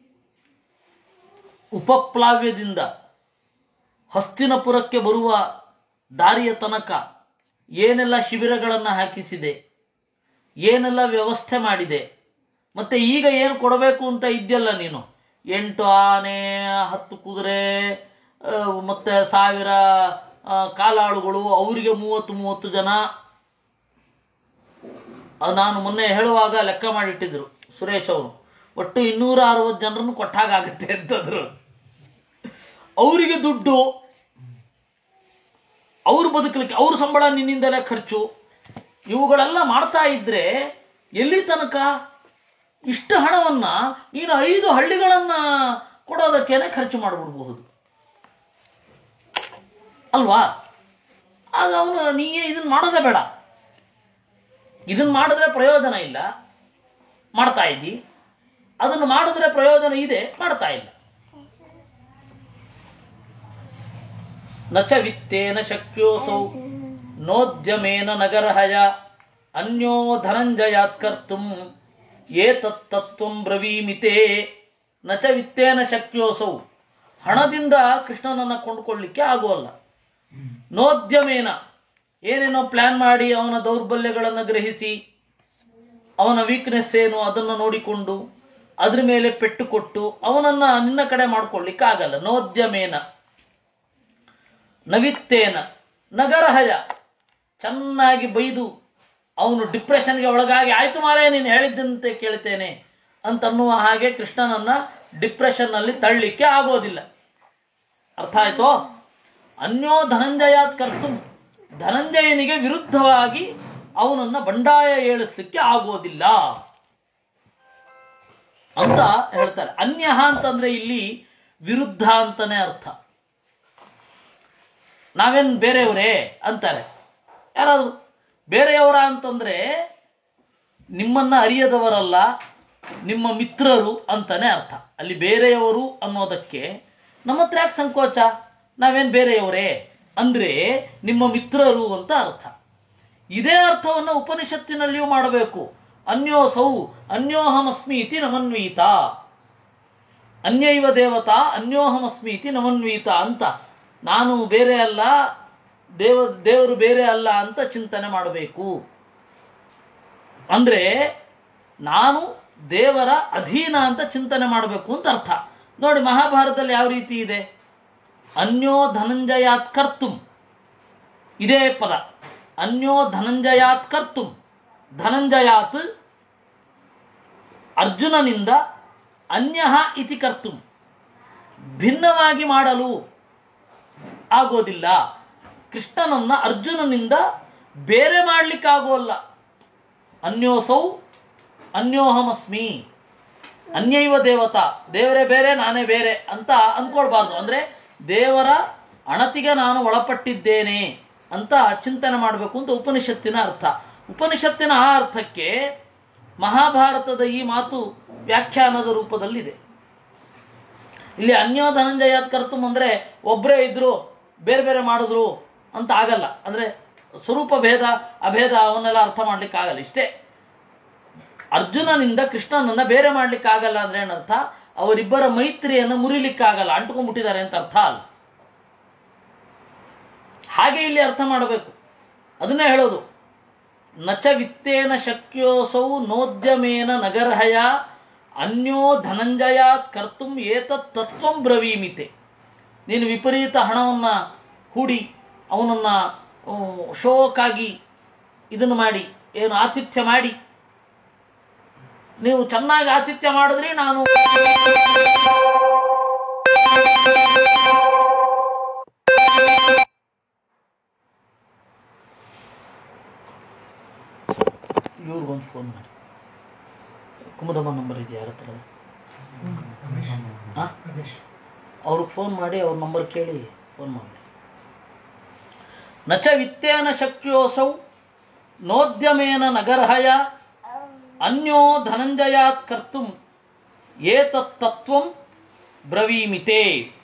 ಉಪಪ್ಲಾವ್ಯದಿಂದ ಹಸ್ತಿನಪುರಕ್ಕೆ ಬರುವ ದಾರಿಯ ತನಕ ಏನೆಲ್ಲ ಶಿಬಿರಗಳನ್ನು ಹಾಕಿಸಿದೆ ಏನೆಲ್ಲ ವ್ಯವಸ್ಥೆ ಮಾಡಿದೆ ಮತ್ತೆ ಈಗ ಏನು ಕೊಡಬೇಕು ಅಂತ ಇದೆಯಲ್ಲ ನೀನು ಎಂಟು ಆನೆ ಹತ್ತು ಕುದುರೆ ಆ, ಮತ್ತೆ ಸಾವಿರ ಆ, ಕಾಲಾಳುಗಳು ಅವರಿಗೆ ಮೂವತ್ತು ಮೂವತ್ತು ಜನ ಅದು ನಾನು ಮೊನ್ನೆ ಹೇಳುವಾಗ ಲೆಕ್ಕ ಮಾಡಿಟ್ಟಿದ್ರು ಸುರೇಶ್ ಅವರು ಒಟ್ಟು ಇನ್ನೂರ ಅರವತ್ತು ಜನರನ್ನು ಕೊಟ್ಟಾಗತ್ತೆ ಅಂತಂದ್ರು ಅವರಿಗೆ ದುಡ್ಡು ಅವ್ರು ಬದುಕಲಿಕ್ಕೆ ಅವ್ರ ಸಂಬಳ ನಿನ್ನಿಂದಲೇ ಖರ್ಚು ಇವುಗಳೆಲ್ಲ ಮಾಡ್ತಾ ಇದ್ರೆ ಎಲ್ಲಿ ತನಕ ಇಷ್ಟು ಹಣವನ್ನ ನೀನು ಐದು ಹಳ್ಳಿಗಳನ್ನ ಕೊಡೋದಕ್ಕೇನೆ ಖರ್ಚು ಮಾಡಿಬಿಡ್ಬಹುದು ಅಲ್ವಾ ಆಗ ಅವನು ನೀ ಇದನ್ನ ಮಾಡೋದೇ ಬೇಡ ಇದನ್ನ ಮಾಡಿದ್ರೆ ಪ್ರಯೋಜನ ಇಲ್ಲ ಮಾಡ್ತಾ ಇದ್ದಿ ಅದನ್ನು ಮಾಡಿದ್ರೆ ಪ್ರಯೋಜನ ಇದೆ ಮಾಡ್ತಾ ಇಲ್ಲ ನಚ ವಿತ್ತೇನ ಶಕ್ಯೋಸೌ ನೋದ್ಯಮೇನ ನಗರಹಯ ಅನ್ಯೋ ಧನಂಜಯಾತ್ ಕರ್ತುಂ ಏತತ್ತತ್ವಂ ಬ್ರವೀಮಿತೆ ನಚ ವಿತ್ತೇನ ಶಕ್ಯೋಸೌ ಹಣದಿಂದ ಕೃಷ್ಣನನ್ನ ಕೊಂಡುಕೊಳ್ಳಿಕ್ಕೆ ಆಗುವಲ್ಲ ನೋದ್ಯಮೇನ ಏನೇನೋ ಪ್ಲಾನ್ ಮಾಡಿ ಅವನ ದೌರ್ಬಲ್ಯಗಳನ್ನು ಗ್ರಹಿಸಿ ಅವನ ವೀಕ್ನೆಸ್ ಏನು ಅದನ್ನು ನೋಡಿಕೊಂಡು ಅದ್ರ ಮೇಲೆ ಪೆಟ್ಟು ಕೊಟ್ಟು ಅವನನ್ನ ನಿನ್ನ ಕಡೆ ಮಾಡ್ಕೊಳ್ಳಿಕ್ಕೆ ಆಗಲ್ಲ ನೋದ್ಯಮೇನ ನವಿತ್ತೇನ ನಗರಹಯ ಚೆನ್ನಾಗಿ ಬೈದು ಅವನು ಡಿಪ್ರೆಷನ್ಗೆ ಒಳಗಾಗಿ ಆಯ್ತು ಮಾರೇ ನೀನು ಹೇಳಿದ್ದಂತೆ ಕೇಳ್ತೇನೆ ಅಂತನ್ನುವ ಹಾಗೆ ಕೃಷ್ಣನನ್ನ ಡಿಪ್ರೆಷನ್ನಲ್ಲಿ ತಳ್ಳಿಕ್ಕೆ ಆಗೋದಿಲ್ಲ ಅರ್ಥ ಆಯ್ತೋ ಅನ್ಯೋ ಧನಂಜಯಾತ್ ಕರ್ತು ಧನಂಜಯನಿಗೆ ವಿರುದ್ಧವಾಗಿ ಅವನನ್ನ ಬಂಡಾಯ ಏಳಿಸ್ಲಿಕ್ಕೆ ಆಗೋದಿಲ್ಲ ಅಂತ ಹೇಳ್ತಾರೆ ಅನ್ಯ ಅಂತಂದ್ರೆ ಇಲ್ಲಿ ವಿರುದ್ಧ ಅಂತಾನೆ ಅರ್ಥ ನಾವೇನ್ ಬೇರೆಯವರೇ ಅಂತಾರೆ ಯಾರಾದ್ರು ಬೇರೆಯವರ ಅಂತಂದ್ರೆ ನಿಮ್ಮನ್ನ ಅರಿಯದವರಲ್ಲ ನಿಮ್ಮ ಮಿತ್ರರು ಅಂತಾನೆ ಅರ್ಥ ಅಲ್ಲಿ ಬೇರೆಯವರು ಅನ್ನೋದಕ್ಕೆ ನಮ್ಮ ಹತ್ರ ಯಾಕೆ ಸಂಕೋಚ ನಾವೇನ್ ಬೇರೆಯವರೇ ಅಂದ್ರೆ ನಿಮ್ಮ ಮಿತ್ರರು ಅಂತ ಅರ್ಥ ಇದೇ ಅರ್ಥವನ್ನು ಉಪನಿಷತ್ತಿನಲ್ಲಿಯೂ ಮಾಡಬೇಕು ಅನ್ಯೋಸೌ ಅನ್ಯೋಹಮಸ್ಮಿ ಇತಿ ನಮನ್ವೀತ ಅನ್ಯೈವ ದೇವತಾ ಅನ್ಯೋಹಮಸ್ಮಿ ಇತಿ ನಮನ್ವೀತ ಅಂತ ನಾನು ಬೇರೆ ಅಲ್ಲ ದೇವ ದೇವರು ಬೇರೆ ಅಲ್ಲ ಅಂತ ಚಿಂತನೆ ಮಾಡಬೇಕು ಅಂದ್ರೆ ನಾನು ದೇವರ ಅಧೀನ ಅಂತ ಚಿಂತನೆ ಮಾಡಬೇಕು ಅಂತ ಅರ್ಥ ನೋಡಿ ಮಹಾಭಾರತದಲ್ಲಿ ಯಾವ ರೀತಿ ಇದೆ ಅನ್ಯೋ ಧನಂಜಯಾತ್ ಕರ್ತುಂ ಇದೇ ಪದ ಅನ್ಯೋ ಧನಂಜಯಾತ್ ಕರ್ತುಂ ಧನಂಜಯಾತ್ ಅರ್ಜುನನಿಂದ ಅನ್ಯ ಇತಿ ಕರ್ತುಂ ಭಿನ್ನವಾಗಿ ಮಾಡಲು ಆಗೋದಿಲ್ಲ ಕೃಷ್ಣನನ್ನ ಅರ್ಜುನನಿಂದ ಬೇರೆ ಮಾಡ್ಲಿಕ್ಕಾಗೋಲ್ಲ ಅನ್ಯೋಸೌ ಅನ್ಯೋಹಮಸ್ಮಿ ಅನ್ಯೈವ ದೇವತಾ ದೇವರೇ ಬೇರೆ ನಾನೇ ಬೇರೆ ಅಂತ ಅನ್ಕೊಳ್ಬಾರ್ದು ಅಂದ್ರೆ ದೇವರ ಅಣತಿಗೆ ನಾನು ಒಳಪಟ್ಟಿದ್ದೇನೆ ಅಂತ ಚಿಂತನೆ ಮಾಡಬೇಕು ಅಂತ ಉಪನಿಷತ್ತಿನ ಅರ್ಥ ಉಪನಿಷತ್ತಿನ ಆ ಅರ್ಥಕ್ಕೆ ಮಹಾಭಾರತದ ಈ ಮಾತು ವ್ಯಾಖ್ಯಾನದ ರೂಪದಲ್ಲಿದೆ ಇಲ್ಲಿ ಅನ್ಯೋ ಧನಂಜಯಾತ್ ಕರ್ತುಮ್ ಅಂದ್ರೆ ಒಬ್ಬರೇ ಇದ್ರು ಬೇರೆ ಬೇರೆ ಮಾಡಿದ್ರು ಅಂತ ಆಗಲ್ಲ ಅಂದ್ರೆ ಸ್ವರೂಪ ಭೇದ ಅಭೇದ ಅವನ್ನೆಲ್ಲ ಅರ್ಥ ಮಾಡ್ಲಿಕ್ಕೆ ಆಗಲ್ಲ ಇಷ್ಟೇ ಅರ್ಜುನನಿಂದ ಕೃಷ್ಣನನ್ನ ಬೇರೆ ಮಾಡ್ಲಿಕ್ಕೆ ಆಗಲ್ಲ ಅಂದ್ರೆ ಏನರ್ಥ ಅವರಿಬ್ಬರ ಮೈತ್ರಿಯನ್ನು ಮುರಿಲಿಕ್ಕಾಗಲ್ಲ ಅಂಟ್ಕೊಂಡ್ಬಿಟ್ಟಿದ್ದಾರೆ ಅಂತ ಅರ್ಥ ಅಲ್ಲ ಹಾಗೆ ಇಲ್ಲಿ ಅರ್ಥ ಮಾಡಬೇಕು ಅದನ್ನೇ ಹೇಳೋದು ನಚ ವಿತ್ತೇನ ಶಕ್ಯೋಸೌ ನೋದ್ಯಮೇನ ನಗರ್ಹಯ ಅನ್ಯೋ ಧನಂಜಯಾತ್ ಕರ್ತುಂ ಏತತ್ ತತ್ವಂ ಬ್ರವೀಮಿತೆ ನೀನು ವಿಪರೀತ ಹಣವನ್ನ ಹೂಡಿ ಅವನನ್ನ ಶೋಕಾಗಿ ಇದನ್ನು ಮಾಡಿ ಏನು ಆತಿಥ್ಯ ಮಾಡಿ ನೀವು ಚೆನ್ನಾಗಿ ಆತಿಥ್ಯ ಮಾಡಿದ್ರಿ ನಾನು ಇವ್ರಿಗೊಂದು ಫೋನ್ ಮಾಡಿ ಕುಮುದಮ್ಮ ನಂಬರ್ ಇದೆಯಾ ಯಾರ ಹತ್ರ ಹಾಂ ಅವ್ರಿಗೆ ಫೋನ್ ಮಾಡಿ ಅವ್ರ ನಂಬರ್ ಕೇಳಿ ಫೋನ್ ಮಾಡಿ ನಚ ವಿತ್ತೇನ ಶಕ್ಯೋಸೌ ನೋದ್ಯಮೇನ ನಗರ್ಹಯ ಅನ್ಯೋ ಧನಂಜಯಾತ್ ಕರ್ತು ಏತತ್ತತ್ವಂ ಬ್ರವೀಮಿತೆ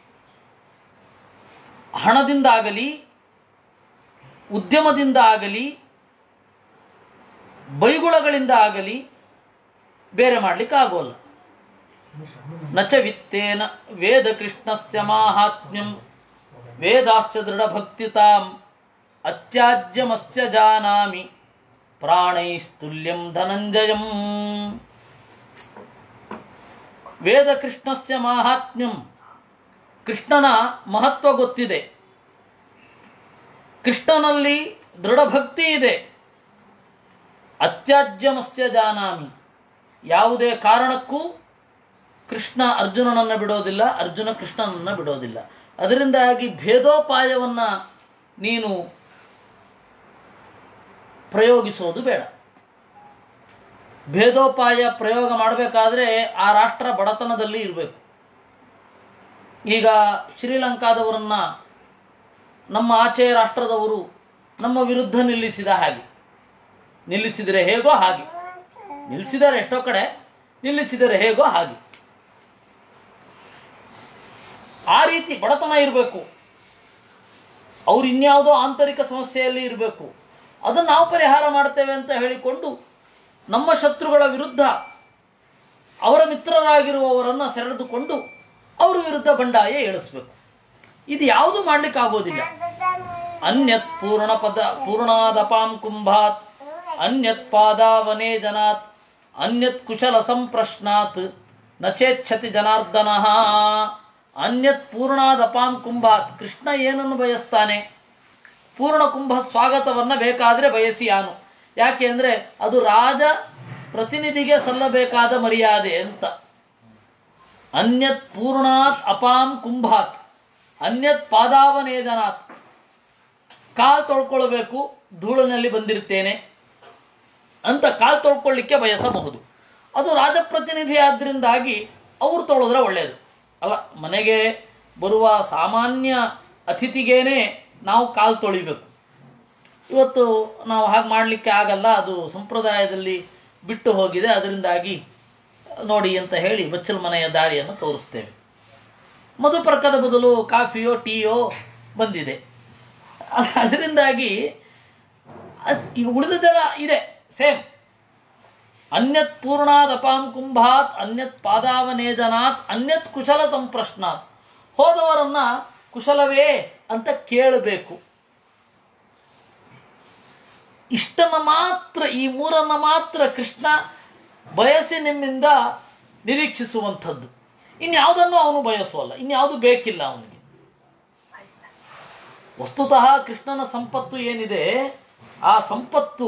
ಹಣದಿಂದಾಗಲಿ ಉದ್ಯಮದಿಂದ ಆಗಲಿ ಬೈಗುಳಗಳಿಂದ ಆಗಲಿ ಬೇರೆ ಮಾಡ್ಲಿಕ್ಕೆ ಆಗೋಲ್ಲ ನಚ ವಿತ್ತೇನ ವೇದ ಕೃಷ್ಣಸ್ಯ ಮಾಹಾತ್ಮ್ಯಂ ವೇದಾಶ್ಚ ದೃಢ ಭಕ್ತಿತಾಂ ಅತ್ಯಾಜ್ಯಮಸ್ಯ ಜಾನಾಮಿ ಪ್ರಾಣೈಸ್ತುಲ್ಯಂ ಧನಂಜಯಂ ವೇದ ಕೃಷ್ಣಸ್ಯ ಮಾಹಾತ್ಮ್ಯಂ ಕೃಷ್ಣನ ಮಹತ್ವ ಗೊತ್ತಿದೆ ಕೃಷ್ಣನಲ್ಲಿ ದೃಢ ಭಕ್ತಿ ಇದೆ ಅತ್ಯಾಜ್ಯಮಸ್ಯ ಜಾನಾಮಿ ಯಾವುದೇ ಕಾರಣಕ್ಕೂ ಕೃಷ್ಣ ಅರ್ಜುನನನ್ನು ಬಿಡೋದಿಲ್ಲ ಅರ್ಜುನ ಕೃಷ್ಣನನ್ನು ಬಿಡೋದಿಲ್ಲ ಅದರಿಂದಾಗಿ ಭೇದೋಪಾಯವನ್ನ ನೀನು ಪ್ರಯೋಗಿಸೋದು ಬೇಡ ಭೇದೋಪಾಯ ಪ್ರಯೋಗ ಮಾಡಬೇಕಾದ್ರೆ ಆ ರಾಷ್ಟ್ರ ಬಡತನದಲ್ಲಿ ಇರಬೇಕು ಈಗ ಶ್ರೀಲಂಕಾದವರನ್ನ ನಮ್ಮ ಆಚೆ ರಾಷ್ಟ್ರದವರು ನಮ್ಮ ವಿರುದ್ಧ ನಿಲ್ಲಿಸಿದ ಹಾಗೆ ನಿಲ್ಲಿಸಿದರೆ ಹೇಗೋ ಹಾಗೆ ನಿಲ್ಲಿಸಿದರೆ ಎಷ್ಟೋ ಕಡೆ ನಿಲ್ಲಿಸಿದರೆ ಹೇಗೋ ಹಾಗೆ ಆ ರೀತಿ ಬಡತನ ಇರಬೇಕು ಅವ್ರು ಇನ್ಯಾವುದೋ ಆಂತರಿಕ ಸಮಸ್ಯೆಯಲ್ಲಿ ಇರಬೇಕು ಅದನ್ನು ನಾವು ಪರಿಹಾರ ಮಾಡ್ತೇವೆ ಅಂತ ಹೇಳಿಕೊಂಡು ನಮ್ಮ ಶತ್ರುಗಳ ವಿರುದ್ಧ ಅವರ ಮಿತ್ರರಾಗಿರುವವರನ್ನು ಸೆಳೆದುಕೊಂಡು ಅವರ ವಿರುದ್ಧ ಬಂಡಾಯ ಏಳಿಸ್ಬೇಕು ಇದು ಯಾವುದು ಮಾಡ್ಲಿಕ್ಕೆ ಆಗೋದಿಲ್ಲ ಅನ್ಯತ್ ಪೂರ್ಣ ಪದ ಪೂರ್ಣಾದಪಾಂ ಕುಂಭಾತ್ ಅನ್ಯತ್ ಪಾದಾವನೇ ಜನಾತ್ ಅನ್ಯತ್ ಕುಶಲ ಸಂಪ್ರಶ್ನಾತ್ ನಚೇಚ್ಛತಿ ಜನಾರ್ದನಃ ಅನ್ಯತ್ ಪೂರ್ಣಾದಪಾಂ ಕುಂಭಾತ್ ಕೃಷ್ಣ ಏನನ್ನು ಬಯಸ್ತಾನೆ ಪೂರ್ಣ ಕುಂಭ ಸ್ವಾಗತವನ್ನ ಬೇಕಾದ್ರೆ ಬಯಸಿ ಯಾನು ಯಾಕೆ ಅಂದ್ರೆ ಅದು ರಾಜ ಪ್ರತಿನಿಧಿಗೆ ಸಲ್ಲಬೇಕಾದ ಮರ್ಯಾದೆ ಅಂತ ಅನ್ಯತ್ ಪೂರ್ಣಾತ್ ಅಪಾಂ ಕುಂಭಾತ್ ಅನ್ಯತ್ ಪಾದಾವನೇದನಾತ್ ಕಾಲ್ ತೊಳ್ಕೊಳ್ಬೇಕು ಧೂಳಿನಲ್ಲಿ ಬಂದಿರ್ತೇನೆ ಅಂತ ಕಾಲ್ ತೊಳ್ಕೊಳ್ಳಿಕ್ಕೆ ಬಯಸಬಹುದು ಅದು ರಾಜಪ್ರತಿನಿಧಿ ಆದ್ರಿಂದಾಗಿ ಅವ್ರು ತೊಳೆದ್ರೆ ಒಳ್ಳೆಯದು ಅಲ್ಲ ಮನೆಗೆ ಬರುವ ಸಾಮಾನ್ಯ ಅತಿಥಿಗೇನೆ ನಾವು ಕಾಲ್ ತೊಳಿಬೇಕು ಇವತ್ತು ನಾವು ಹಾಗೆ ಮಾಡಲಿಕ್ಕೆ ಆಗಲ್ಲ ಅದು ಸಂಪ್ರದಾಯದಲ್ಲಿ ಬಿಟ್ಟು ಹೋಗಿದೆ ಅದರಿಂದಾಗಿ ನೋಡಿ ಅಂತ ಹೇಳಿ ಬಚ್ಚಲ ಮನೆಯ ದಾರಿಯನ್ನು ತೋರಿಸ್ತೇವೆ ಮಧುಪರ್ಕದ ಬದಲು ಕಾಫಿಯೋ ಟೀಯೋ ಬಂದಿದೆ ಅದರಿಂದಾಗಿ ಅದ್- ಈಗ ಉಳಿದದೆಲ್ಲ ಇದೆ ಸೇಮ್ ಅನ್ಯತ್ ಪೂರ್ಣಾತ್ ಅಪಾಂ ಕುಂಭಾತ್ ಅನ್ಯತ್ ಪಾದಾವನೇದನಾತ್ ಅನ್ಯತ್ ಕುಶಲ ಸಂಪ್ರಶ್ನಾತ್ ಹೋದವರನ್ನ ಕುಶಲವೇ ಅಂತ ಕೇಳಬೇಕು ಇಷ್ಟನ್ನ ಮಾತ್ರ ಈ ಮೂರನ್ನ ಮಾತ್ರ ಕೃಷ್ಣ ಬಯಸಿ ನಿಮ್ಮಿಂದ ನಿರೀಕ್ಷಿಸುವಂಥದ್ದು ಇನ್ಯಾವುದನ್ನು ಅವನು ಬಯಸೋಲ್ಲ ಇನ್ಯಾವುದು ಬೇಕಿಲ್ಲ ಅವನಿಗೆ ವಸ್ತುತಃ ಕೃಷ್ಣನ ಸಂಪತ್ತು ಏನಿದೆ ಆ ಸಂಪತ್ತು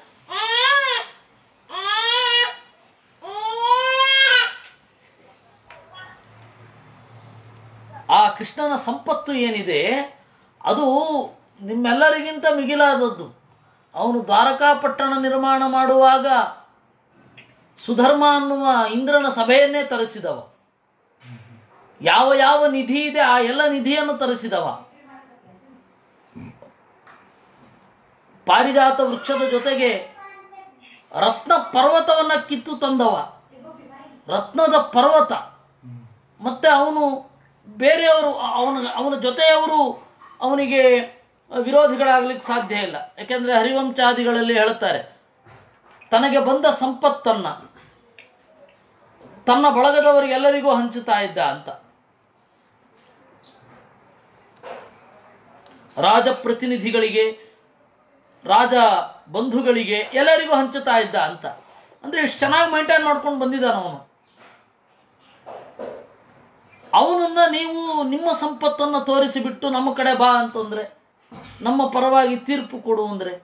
ಆ ಕೃಷ್ಣನ ಸಂಪತ್ತು ಏನಿದೆ ಅದು ನಿಮ್ಮೆಲ್ಲರಿಗಿಂತ ಮಿಗಿಲಾದದ್ದು ಅವನು ದ್ವಾರಕಾಪಟ್ಟಣ ನಿರ್ಮಾಣ ಮಾಡುವಾಗ ಸುಧರ್ಮ ಅನ್ನುವ ಇಂದ್ರನ ಸಭೆಯನ್ನೇ ತರಿಸಿದವ ಯಾವ ಯಾವ ನಿಧಿ ಇದೆ ಆ ಎಲ್ಲ ನಿಧಿಯನ್ನು ತರಿಸಿದವ ಪಾರಿಜಾತ ವೃಕ್ಷದ ಜೊತೆಗೆ ರತ್ನ ಪರ್ವತವನ್ನ ಕಿತ್ತು ತಂದವ ರತ್ನದ ಪರ್ವತ ಮತ್ತೆ ಅವನು ಬೇರೆಯವರು ಅವನ ಅವನ ಜೊತೆಯವರು ಅವನಿಗೆ ವಿರೋಧಿಗಳಾಗ್ಲಿಕ್ಕೆ ಸಾಧ್ಯ ಇಲ್ಲ ಯಾಕೆಂದ್ರೆ ಹರಿವಂಶಾದಿಗಳಲ್ಲಿ ಹೇಳುತ್ತಾರೆ ತನಗೆ ಬಂದ ಸಂಪತ್ತನ್ನ ತನ್ನ ಬಳಗದವರಿಗೆಲ್ಲರಿಗೂ ಹಂಚುತ್ತಾ ಇದ್ದ ಅಂತ ರಾಜಪ್ರತಿನಿಧಿಗಳಿಗೆ ರಾಜ ಬಂಧುಗಳಿಗೆ ಎಲ್ಲರಿಗೂ ಹಂಚುತ್ತಾ ಇದ್ದ ಅಂತ ಅಂದ್ರೆ ಎಷ್ಟು ಚೆನ್ನಾಗಿ ಮೈಂಟೈನ್ ಮಾಡ್ಕೊಂಡು ಬಂದಿದ್ದಾನ ಅವನು ಅವನನ್ನ ನೀವು ನಿಮ್ಮ ಸಂಪತ್ತನ್ನು ತೋರಿಸಿಬಿಟ್ಟು ನಮ್ಮ ಕಡೆ ಬಾ ಅಂತಂದ್ರೆ ನಮ್ಮ ಪರವಾಗಿ ತೀರ್ಪು ಕೊಡು ಅಂದ್ರೆ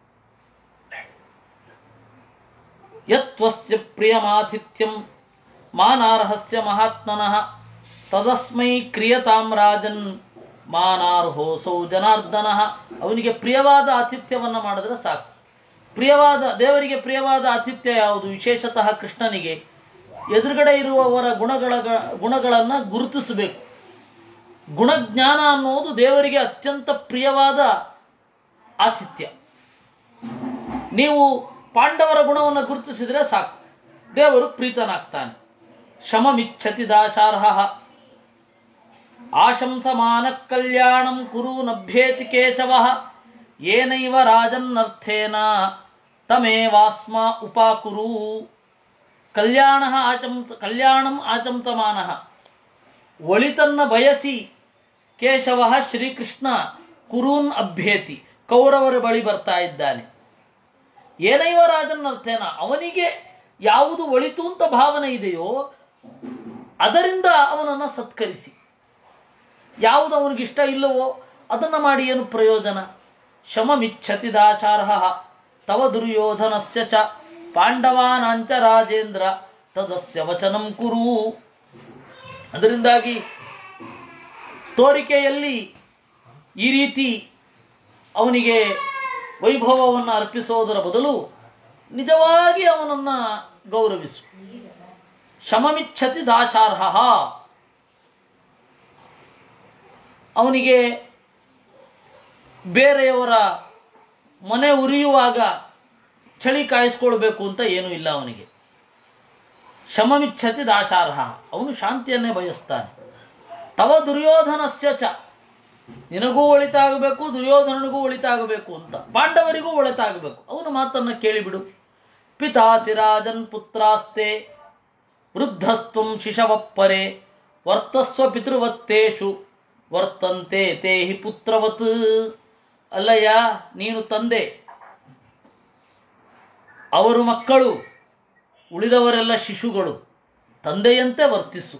ಯತ್ವಸ್ಯ ಪ್ರಿಯಮಾತಿಥ್ಯಂ ಮಾನಾರ್ಹಸ್ಯ ಮಹಾತ್ಮನಃ ತದಸ್ಮೈ ಕ್ರಿಯತಾಂ ರಾಜನ್ ಮಾನಾರ್ಹೋಸೌ ಜನಾರ್ದನಃ ಅವನಿಗೆ ಪ್ರಿಯವಾದ ಆತಿಥ್ಯವನ್ನು ಮಾಡಿದ್ರೆ ಸಾಕು ಪ್ರಿಯವಾದ ದೇವರಿಗೆ ಪ್ರಿಯವಾದ ಆತಿಥ್ಯ ಯಾವುದು ವಿಶೇಷತಃ ಕೃಷ್ಣನಿಗೆ ಎದುರುಗಡೆ ಇರುವವರ ಗುಣಗಳ ಗುಣಗಳನ್ನು ಗುರುತಿಸಬೇಕು ಗುಣಜ್ಞಾನ ಅನ್ನೋದು ದೇವರಿಗೆ ಅತ್ಯಂತ ಪ್ರಿಯವಾದ ಆತಿಥ್ಯ ನೀವು ಪಾಂಡವರ ಗುಣವನ್ನು ಗುರುತಿಸಿದರೆ ಸಾಕು ದೇವರು ಪ್ರೀತನಾಗ್ತಾನೆ ಶಮಮಿಚ್ಛತಿ ದಾಚಾರ್ಹ ಆಶಂಸಮಾನ ಕಲ್ಯಾಣಂ ಕುರು ನಭ್ಯೇತಿ ಕೇಶವ ಏನೈವ ರಾಜನ್ನರ್ಥೇನ ತಮೇವಾಸ್ಮ ಉಪಾಕುರು ಕಲ್ಯಾಣ ಆಚಂತ ಕಲ್ಯಾಣಂ ಆಚಂತಮಾನ ಒಳಿತನ್ನ ಬಯಸಿ ಕೇಶವ ಶ್ರೀಕೃಷ್ಣ ಕುರೂನ್ ಅಭ್ಯೇತಿ ಕೌರವರ ಬಳಿ ಬರ್ತಾ ಇದ್ದಾನೆ ಏನೈವ ರಾಜನ್ನರ್ಥೇನ ಅವನಿಗೆ ಯಾವುದು ಒಳಿತು ಅಂತ ಭಾವನೆ ಇದೆಯೋ ಅದರಿಂದ ಅವನನ್ನು ಸತ್ಕರಿಸಿ ಯಾವುದು ಅವನಿಗಿಷ್ಟ ಇಲ್ಲವೋ ಅದನ್ನು ಮಾಡಿ ಏನು ಪ್ರಯೋಜನ ಶಮಮಿಚ್ಛತಿ ದಾಚಾರ್ಹ ತವ ದುರ್ಯೋಧನಸ್ಯ ಚ ಪಾಂಡವಾನಾಂಚ ರಾಜೇಂದ್ರ ತದಸ್ಯ ವಚನಂ ಕುರು ಅದರಿಂದಾಗಿ ತೋರಿಕೆಯಲ್ಲಿ ಈ ರೀತಿ ಅವನಿಗೆ ವೈಭವವನ್ನು ಅರ್ಪಿಸೋದರ ಬದಲು ನಿಜವಾಗಿ ಅವನನ್ನು ಗೌರವಿಸು ಶಮಮಿಚ್ಛತಿ ದಾಚಾರ್ಹ ಅವನಿಗೆ ಬೇರೆಯವರ ಮನೆ ಉರಿಯುವಾಗ ಚಳಿ ಕಾಯಿಸ್ಕೊಳ್ಬೇಕು ಅಂತ ಏನೂ ಇಲ್ಲ ಅವನಿಗೆ ಶಮಮಿಚ್ಛತಿ ದಾಶಾರ್ಹ ಅವನು ಶಾಂತಿಯನ್ನೇ ಬಯಸ್ತಾನೆ ತವ ದುರ್ಯೋಧನಸ್ಯ ಚ ನಿನಗೂ ಒಳಿತಾಗಬೇಕು ದುರ್ಯೋಧನನಿಗೂ ಒಳಿತಾಗಬೇಕು ಅಂತ ಪಾಂಡವರಿಗೂ ಒಳಿತಾಗಬೇಕು ಅವನ ಮಾತನ್ನು ಕೇಳಿಬಿಡು ಪಿತಾಸಿ ರಾಜನ್ ಪುತ್ರಾಸ್ತೆ ವೃದ್ಧಸ್ತ್ವಂ ಶಿಶವಪ್ಪರೆ ವರ್ತಸ್ವ ಪಿತೃವತ್ತೇಶು ವರ್ತಂತೆ ತೇ ಹಿ ಪುತ್ರವತ್ ಅಲ್ಲಯ್ಯ ನೀನು ತಂದೆ ಅವರು ಮಕ್ಕಳು ಉಳಿದವರೆಲ್ಲ ಶಿಶುಗಳು ತಂದೆಯಂತೆ ವರ್ತಿಸು